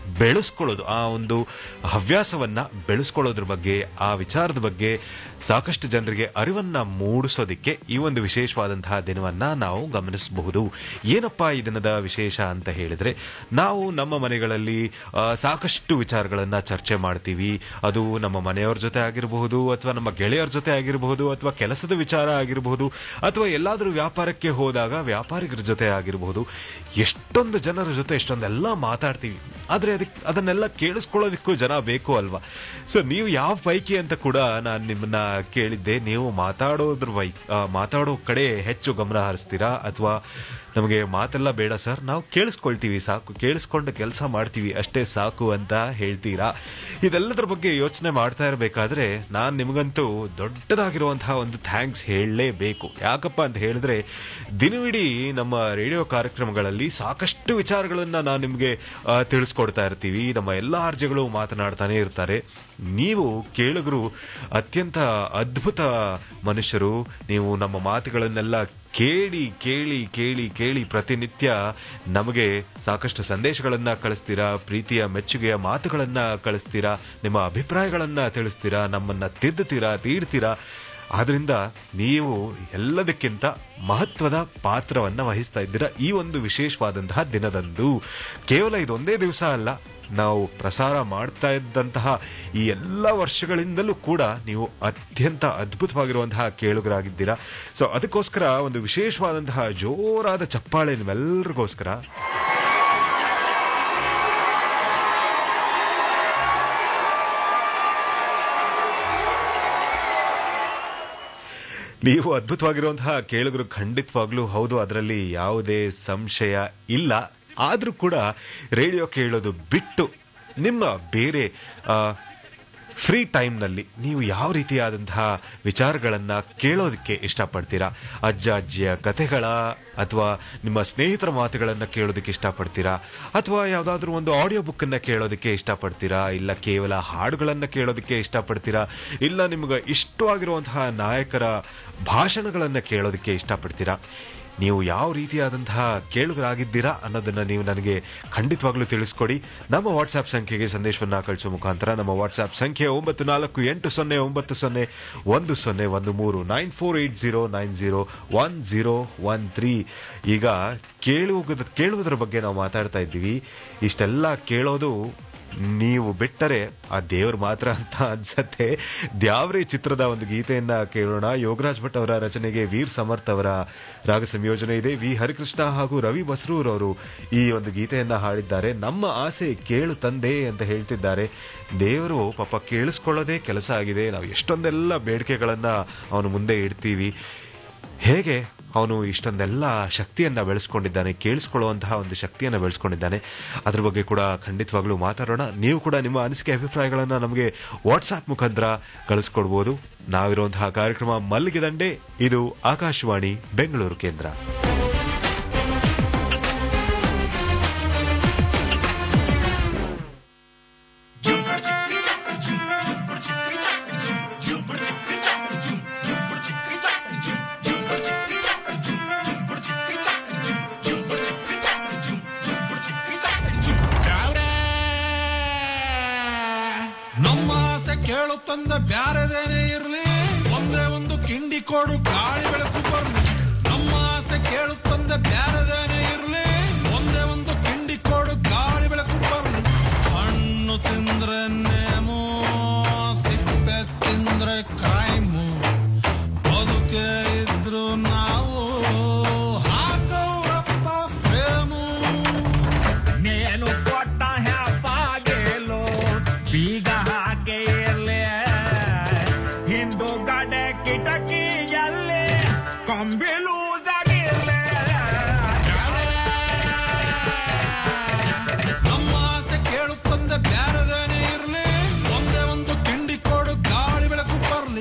ಬೆಳೆಸ್ಕೊಳ್ಳೋದು ಆ ಒಂದು ಹವ್ಯಾಸವನ್ನ ಬೆಳೆಸ್ಕೊಳ್ಳೋದ್ರ ಬಗ್ಗೆ ಆ ವಿಚಾರದ ಬಗ್ಗೆ ಸಾಕಷ್ಟು ಜನರಿಗೆ ಅರಿವನ್ನ ಮೂಡಿಸೋದಿಕ್ಕೆ ಈ ಒಂದು ವಿಶೇಷವಾದಂತಹ ದಿನವನ್ನ ನಾವು ಗಮನಿಸಬಹುದು ಏನಪ್ಪಾ ಈ ದಿನದ ವಿಶೇಷ ಅಂತ ಹೇಳಿದ್ರೆ ನಾವು ನಮ್ಮ ಮನೆಗಳಲ್ಲಿ ಆ, ಸಾಕಷ್ಟು ವಿಚಾರಗಳನ್ನ ಚರ್ಚೆ ಮಾಡ್ತೀವಿ ಅದು ನಮ್ಮ ಮನೆಯವ್ರ ಜೊತೆ ಆಗಿರಬಹುದು ಅಥವಾ ನಮ್ಮ ಗೆಳೆಯರ ಜೊತೆ ಆಗಿರಬಹುದು ಅಥವಾ ಕೆಲಸದ ವಿಚಾರ ಆಗಿರಬಹುದು ಅಥವಾ ಎಲ್ಲಾದ್ರೂ ವ್ಯಾಪಾರಕ್ಕೆ ಹೋದಾಗ ವ್ಯಾಪಾರಿಗರ ಜೊತೆ ಆಗಿರಬಹುದು ಎಷ್ಟೊಂದು ಜನರ ಜೊತೆ ಎಷ್ಟೊಂದೆಲ್ಲ ಮಾತಾಡ್ತೀವಿ ಆದ್ರೆ ಅದಕ್ಕೆ ಅದನ್ನೆಲ್ಲ ಕೇಳಿಸ್ಕೊಳ್ಳೋದಕ್ಕೂ ಜನ ಬೇಕು ಅಲ್ವಾ ಸೊ ನೀವು ಯಾವ ಪೈಕಿ ಅಂತ ಕೂಡ ನಾನು ನಿಮ್ಮನ್ನ ಕೇಳಿದ್ದೆ ನೀವು ಮಾತಾಡೋದ್ರ ವೈ ಆ, ಮಾತಾಡೋ ಕಡೆ ಹೆಚ್ಚು ಗಮನ ಹರಿಸ್ತೀರಾ ಅಥವಾ ನಮಗೆ ಮಾತೆಲ್ಲ ಬೇಡ ಸರ್ ನಾವು ಕೇಳಿಸ್ಕೊಳ್ತೀವಿ ಸಾಕು ಕೇಳಿಸ್ಕೊಂಡು ಕೆಲಸ ಮಾಡ್ತೀವಿ ಅಷ್ಟೇ ಸಾಕು ಅಂತ ಹೇಳ್ತೀರಾ ಇದೆಲ್ಲದರ ಬಗ್ಗೆ ಯೋಚನೆ ಮಾಡ್ತಾ ಇರಬೇಕಾದ್ರೆ ನಾನು ನಿಮಗಂತೂ ದೊಡ್ಡದಾಗಿರುವಂತಹ ಒಂದು ಥ್ಯಾಂಕ್ಸ್ ಹೇಳಲೇಬೇಕು ಯಾಕಪ್ಪ ಅಂತ ಹೇಳಿದ್ರೆ ದಿನವಿಡೀ ನಮ್ಮ ರೇಡಿಯೋ ಕಾರ್ಯಕ್ರಮಗಳಲ್ಲಿ ಸಾಕಷ್ಟು ವಿಚಾರಗಳನ್ನ ನಾನು ನಿಮಗೆ ತಿಳಿಸ್ಕೊಡ್ತಾ ಇರ್ತೀವಿ ನಮ್ಮ ಎಲ್ಲ ಅರ್ಜಿಗಳು ಮಾತನಾಡ್ತಾನೆ ಇರ್ತಾರೆ ನೀವು ಕೇಳುಗರು ಅತ್ಯಂತ ಅದ್ಭುತ ಮನುಷ್ಯರು ನೀವು ನಮ್ಮ ಮಾತುಗಳನ್ನೆಲ್ಲ ಕೇಳಿ ಕೇಳಿ ಕೇಳಿ ಕೇಳಿ ಪ್ರತಿನಿತ್ಯ ನಮಗೆ ಸಾಕಷ್ಟು ಸಂದೇಶಗಳನ್ನ ಕಳಿಸ್ತೀರಾ ಪ್ರೀತಿಯ ಮೆಚ್ಚುಗೆಯ ಮಾತುಗಳನ್ನ ಕಳಿಸ್ತೀರಾ ನಿಮ್ಮ ಅಭಿಪ್ರಾಯಗಳನ್ನ ತಿಳಿಸ್ತೀರಾ ನಮ್ಮನ್ನ ತಿದ್ದುತ್ತೀರಾ ತೀಡ್ತೀರಾ ಆದ್ರಿಂದ ನೀವು ಎಲ್ಲದಕ್ಕಿಂತ ಮಹತ್ವದ ಪಾತ್ರವನ್ನ ವಹಿಸ್ತಾ ಇದ್ದೀರಾ ಈ ಒಂದು ವಿಶೇಷವಾದಂತಹ ದಿನದಂದು ಕೇವಲ ಇದೊಂದೇ ದಿವಸ ಅಲ್ಲ ನಾವು ಪ್ರಸಾರ ಮಾಡ್ತಾ ಇದ್ದಂತಹ ಈ ಎಲ್ಲ ವರ್ಷಗಳಿಂದಲೂ ಕೂಡ ನೀವು ಅತ್ಯಂತ ಅದ್ಭುತವಾಗಿರುವಂತಹ ಕೇಳುಗರಾಗಿದ್ದೀರಾ ಸೊ ಅದಕ್ಕೋಸ್ಕರ ಒಂದು ವಿಶೇಷವಾದಂತಹ ಜೋರಾದ ಚಪ್ಪಾಳೆ ನಿಮ್ಮೆಲ್ಲರಿಗೋಸ್ಕರ ನೀವು ಅದ್ಭುತವಾಗಿರುವಂತಹ ಕೇಳುಗರು ಖಂಡಿತವಾಗ್ಲೂ ಹೌದು ಅದರಲ್ಲಿ ಯಾವುದೇ ಸಂಶಯ ಇಲ್ಲ ಆದ್ರೂ ಕೂಡ ರೇಡಿಯೋ ಕೇಳೋದು ಬಿಟ್ಟು ನಿಮ್ಮ ಬೇರೆ ಫ್ರೀ ಟೈಮ್ನಲ್ಲಿ ನೀವು ಯಾವ ರೀತಿಯಾದಂತಹ ವಿಚಾರಗಳನ್ನ ಕೇಳೋದಕ್ಕೆ ಇಷ್ಟಪಡ್ತೀರಾ ಅಜ್ಜ ಅಜ್ಜಿಯ ಕಥೆಗಳ ಅಥವಾ ನಿಮ್ಮ ಸ್ನೇಹಿತರ ಮಾತುಗಳನ್ನ ಕೇಳೋದಕ್ಕೆ ಇಷ್ಟಪಡ್ತೀರಾ ಅಥವಾ ಯಾವುದಾದ್ರೂ ಒಂದು ಆಡಿಯೋ ಬುಕ್ ಅನ್ನ ಕೇಳೋದಕ್ಕೆ ಇಷ್ಟಪಡ್ತೀರಾ ಇಲ್ಲ ಕೇವಲ ಹಾಡುಗಳನ್ನ ಕೇಳೋದಕ್ಕೆ ಇಷ್ಟಪಡ್ತೀರಾ ಇಲ್ಲ ನಿಮ್ಗೆ ಇಷ್ಟವಾಗಿರುವಂತಹ ನಾಯಕರ ಭಾಷಣಗಳನ್ನ ಕೇಳೋದಕ್ಕೆ ಇಷ್ಟಪಡ್ತೀರಾ ನೀವು ಯಾವ ರೀತಿಯಾದಂತಹ ಕೇಳುಗರಾಗಿದ್ದೀರಾ ಅನ್ನೋದನ್ನ ನೀವು ನನಗೆ ಖಂಡಿತವಾಗ್ಲೂ ತಿಳಿಸ್ಕೊಡಿ ನಮ್ಮ ವಾಟ್ಸ್ಆಪ್ ಸಂಖ್ಯೆಗೆ ಸಂದೇಶವನ್ನ ಕಳಿಸುವ ಮುಖಾಂತರ ನಮ್ಮ ವಾಟ್ಸ್ಆಪ್ ಸಂಖ್ಯೆ ಒಂಬತ್ತು ನಾಲ್ಕು ಎಂಟು ಸೊನ್ನೆ ಒಂಬತ್ತು ಸೊನ್ನೆ ಒಂದು ಸೊನ್ನೆ ಒಂದು ಮೂರು nine four eight zero nine zero one zero one three ಈಗ ಕೇಳುವುದ ಕೇಳುವುದರ ಬಗ್ಗೆ ನಾವು ಮಾತಾಡ್ತಾ ಇದ್ದೀವಿ ಇಷ್ಟೆಲ್ಲ ಕೇಳೋದು ನೀವು ಬಿಟ್ಟರೆ ಆ ದೇವ್ರು ಮಾತ್ರ ಅಂತ ಅನ್ಸತ್ತೆ ದ್ಯಾವ್ರೆ ಚಿತ್ರದ ಒಂದು ಗೀತೆಯನ್ನ ಕೇಳೋಣ ಯೋಗರಾಜ್ ಭಟ್ ಅವರ ರಚನೆಗೆ ವೀರ್ ಸಮರ್ಥ್ ಅವರ ರಾಗ ಸಂಯೋಜನೆ ಇದೆ ವಿ ಹರಿಕೃಷ್ಣ ಹಾಗೂ ರವಿ ಬಸ್ರೂರ್ ಅವರು ಈ ಒಂದು ಗೀತೆಯನ್ನ ಹಾಡಿದ್ದಾರೆ ನಮ್ಮ ಆಸೆ ಕೇಳು ತಂದೆ ಅಂತ ಹೇಳ್ತಿದ್ದಾರೆ ದೇವರು ಪಾಪ ಕೇಳಿಸ್ಕೊಳ್ಳೋದೇ ಕೆಲಸ ಆಗಿದೆ ನಾವು ಎಷ್ಟೊಂದೆಲ್ಲ ಬೇಡಿಕೆಗಳನ್ನ ಅವನು ಮುಂದೆ ಇಡ್ತೀವಿ ಹೇಗೆ ಅವನು ಇಷ್ಟೊಂದೆಲ್ಲ ಶಕ್ತಿಯನ್ನ ಬೆಳೆಸ್ಕೊಂಡಿದ್ದಾನೆ ಕೇಳಿಸ್ಕೊಳ್ಳುವಂತಹ ಒಂದು ಶಕ್ತಿಯನ್ನ ಬೆಳೆಸ್ಕೊಂಡಿದ್ದಾನೆ ಅದ್ರ ಬಗ್ಗೆ ಕೂಡ ಖಂಡಿತವಾಗ್ಲೂ ಮಾತಾಡೋಣ ನೀವು ಕೂಡ ನಿಮ್ಮ ಅನಿಸಿಕೆ ಅಭಿಪ್ರಾಯಗಳನ್ನ ನಮಗೆ ವಾಟ್ಸ್ಆಪ್ ಮುಖಾಂತರ ಕಳಿಸ್ಕೊಡ್ಬೋದು ನಾವಿರುವಂತಹ ಕಾರ್ಯಕ್ರಮ ಮಲ್ಲಿಗೆ ದಂಡೆ ಇದು ಆಕಾಶವಾಣಿ ಬೆಂಗಳೂರು ಕೇಂದ್ರ ನಮ್ಮ ಆಸೆ ಕೇಳುತ್ತಂದ ಬ್ಯಾರದೇನೆ ಇರ್ಲಿ ಒಂದೇ ಒಂದು ಕಿಂಡಿ ಕೊಡು ಗಾಳಿ ಬೆಳಕು ಬರ್ಲಿ ನಮ್ಮ ಆಸೆ ಕೇಳುತ್ತಂದ ಬ್ಯಾರದೇನೆ ಇರ್ಲಿ ಒಂದೇ ಒಂದು ಕಿಂಡಿ ಕೊಡು ಗಾಳಿ ಬೆಳಕು ಬರ್ಲಿ ಹಣ್ಣು ತಿಂದ್ರೆ ನೇಮು ಸಿಪ್ಪೆ ತಿಂದ್ರೆ ಕ್ರೈಮು ಬದುಕೆ ಇದ್ರು ನಾವು ಹಾಕವ್ರಪ್ಪ ಫ್ರೇಮು నేను కొట్ట హ్యాపాగేలో ಬೀಗ ಹಾಗೆ ಇರ್ಲಿ ಹಿಂದುಗಡೆ ಕಿಟಕಿಯಲ್ಲಿ ಕಂಬಿ ಲೂಸಾಗಿರ್ಲಿ ನಮ್ಮ ಆಸೆ ಕೇಳುತ್ತಂದ ಬ್ಯಾರದೇನೆ ಇರ್ಲಿ ಒಂದೇ ಒಂದು ಕಿಂಡಿ ಕೊಡು ಗಾಳಿ ಬೆಳಕು ಬರ್ಲಿ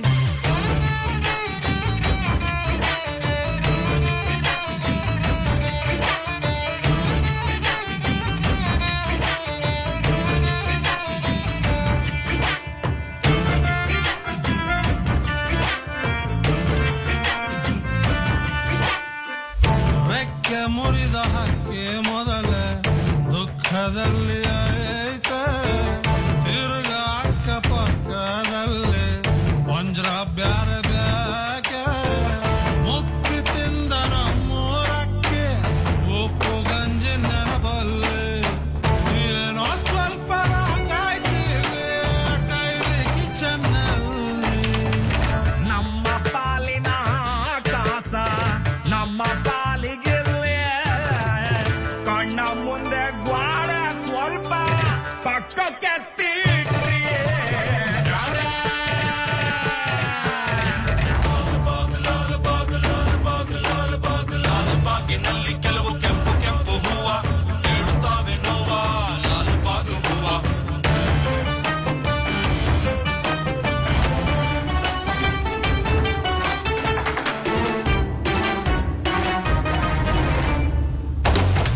ರೆಕ್ಕೆ ಮುರಿದ ಹಕ್ಕೆ ಮೊದಲೇ ದುಃಖದಲ್ಲಿ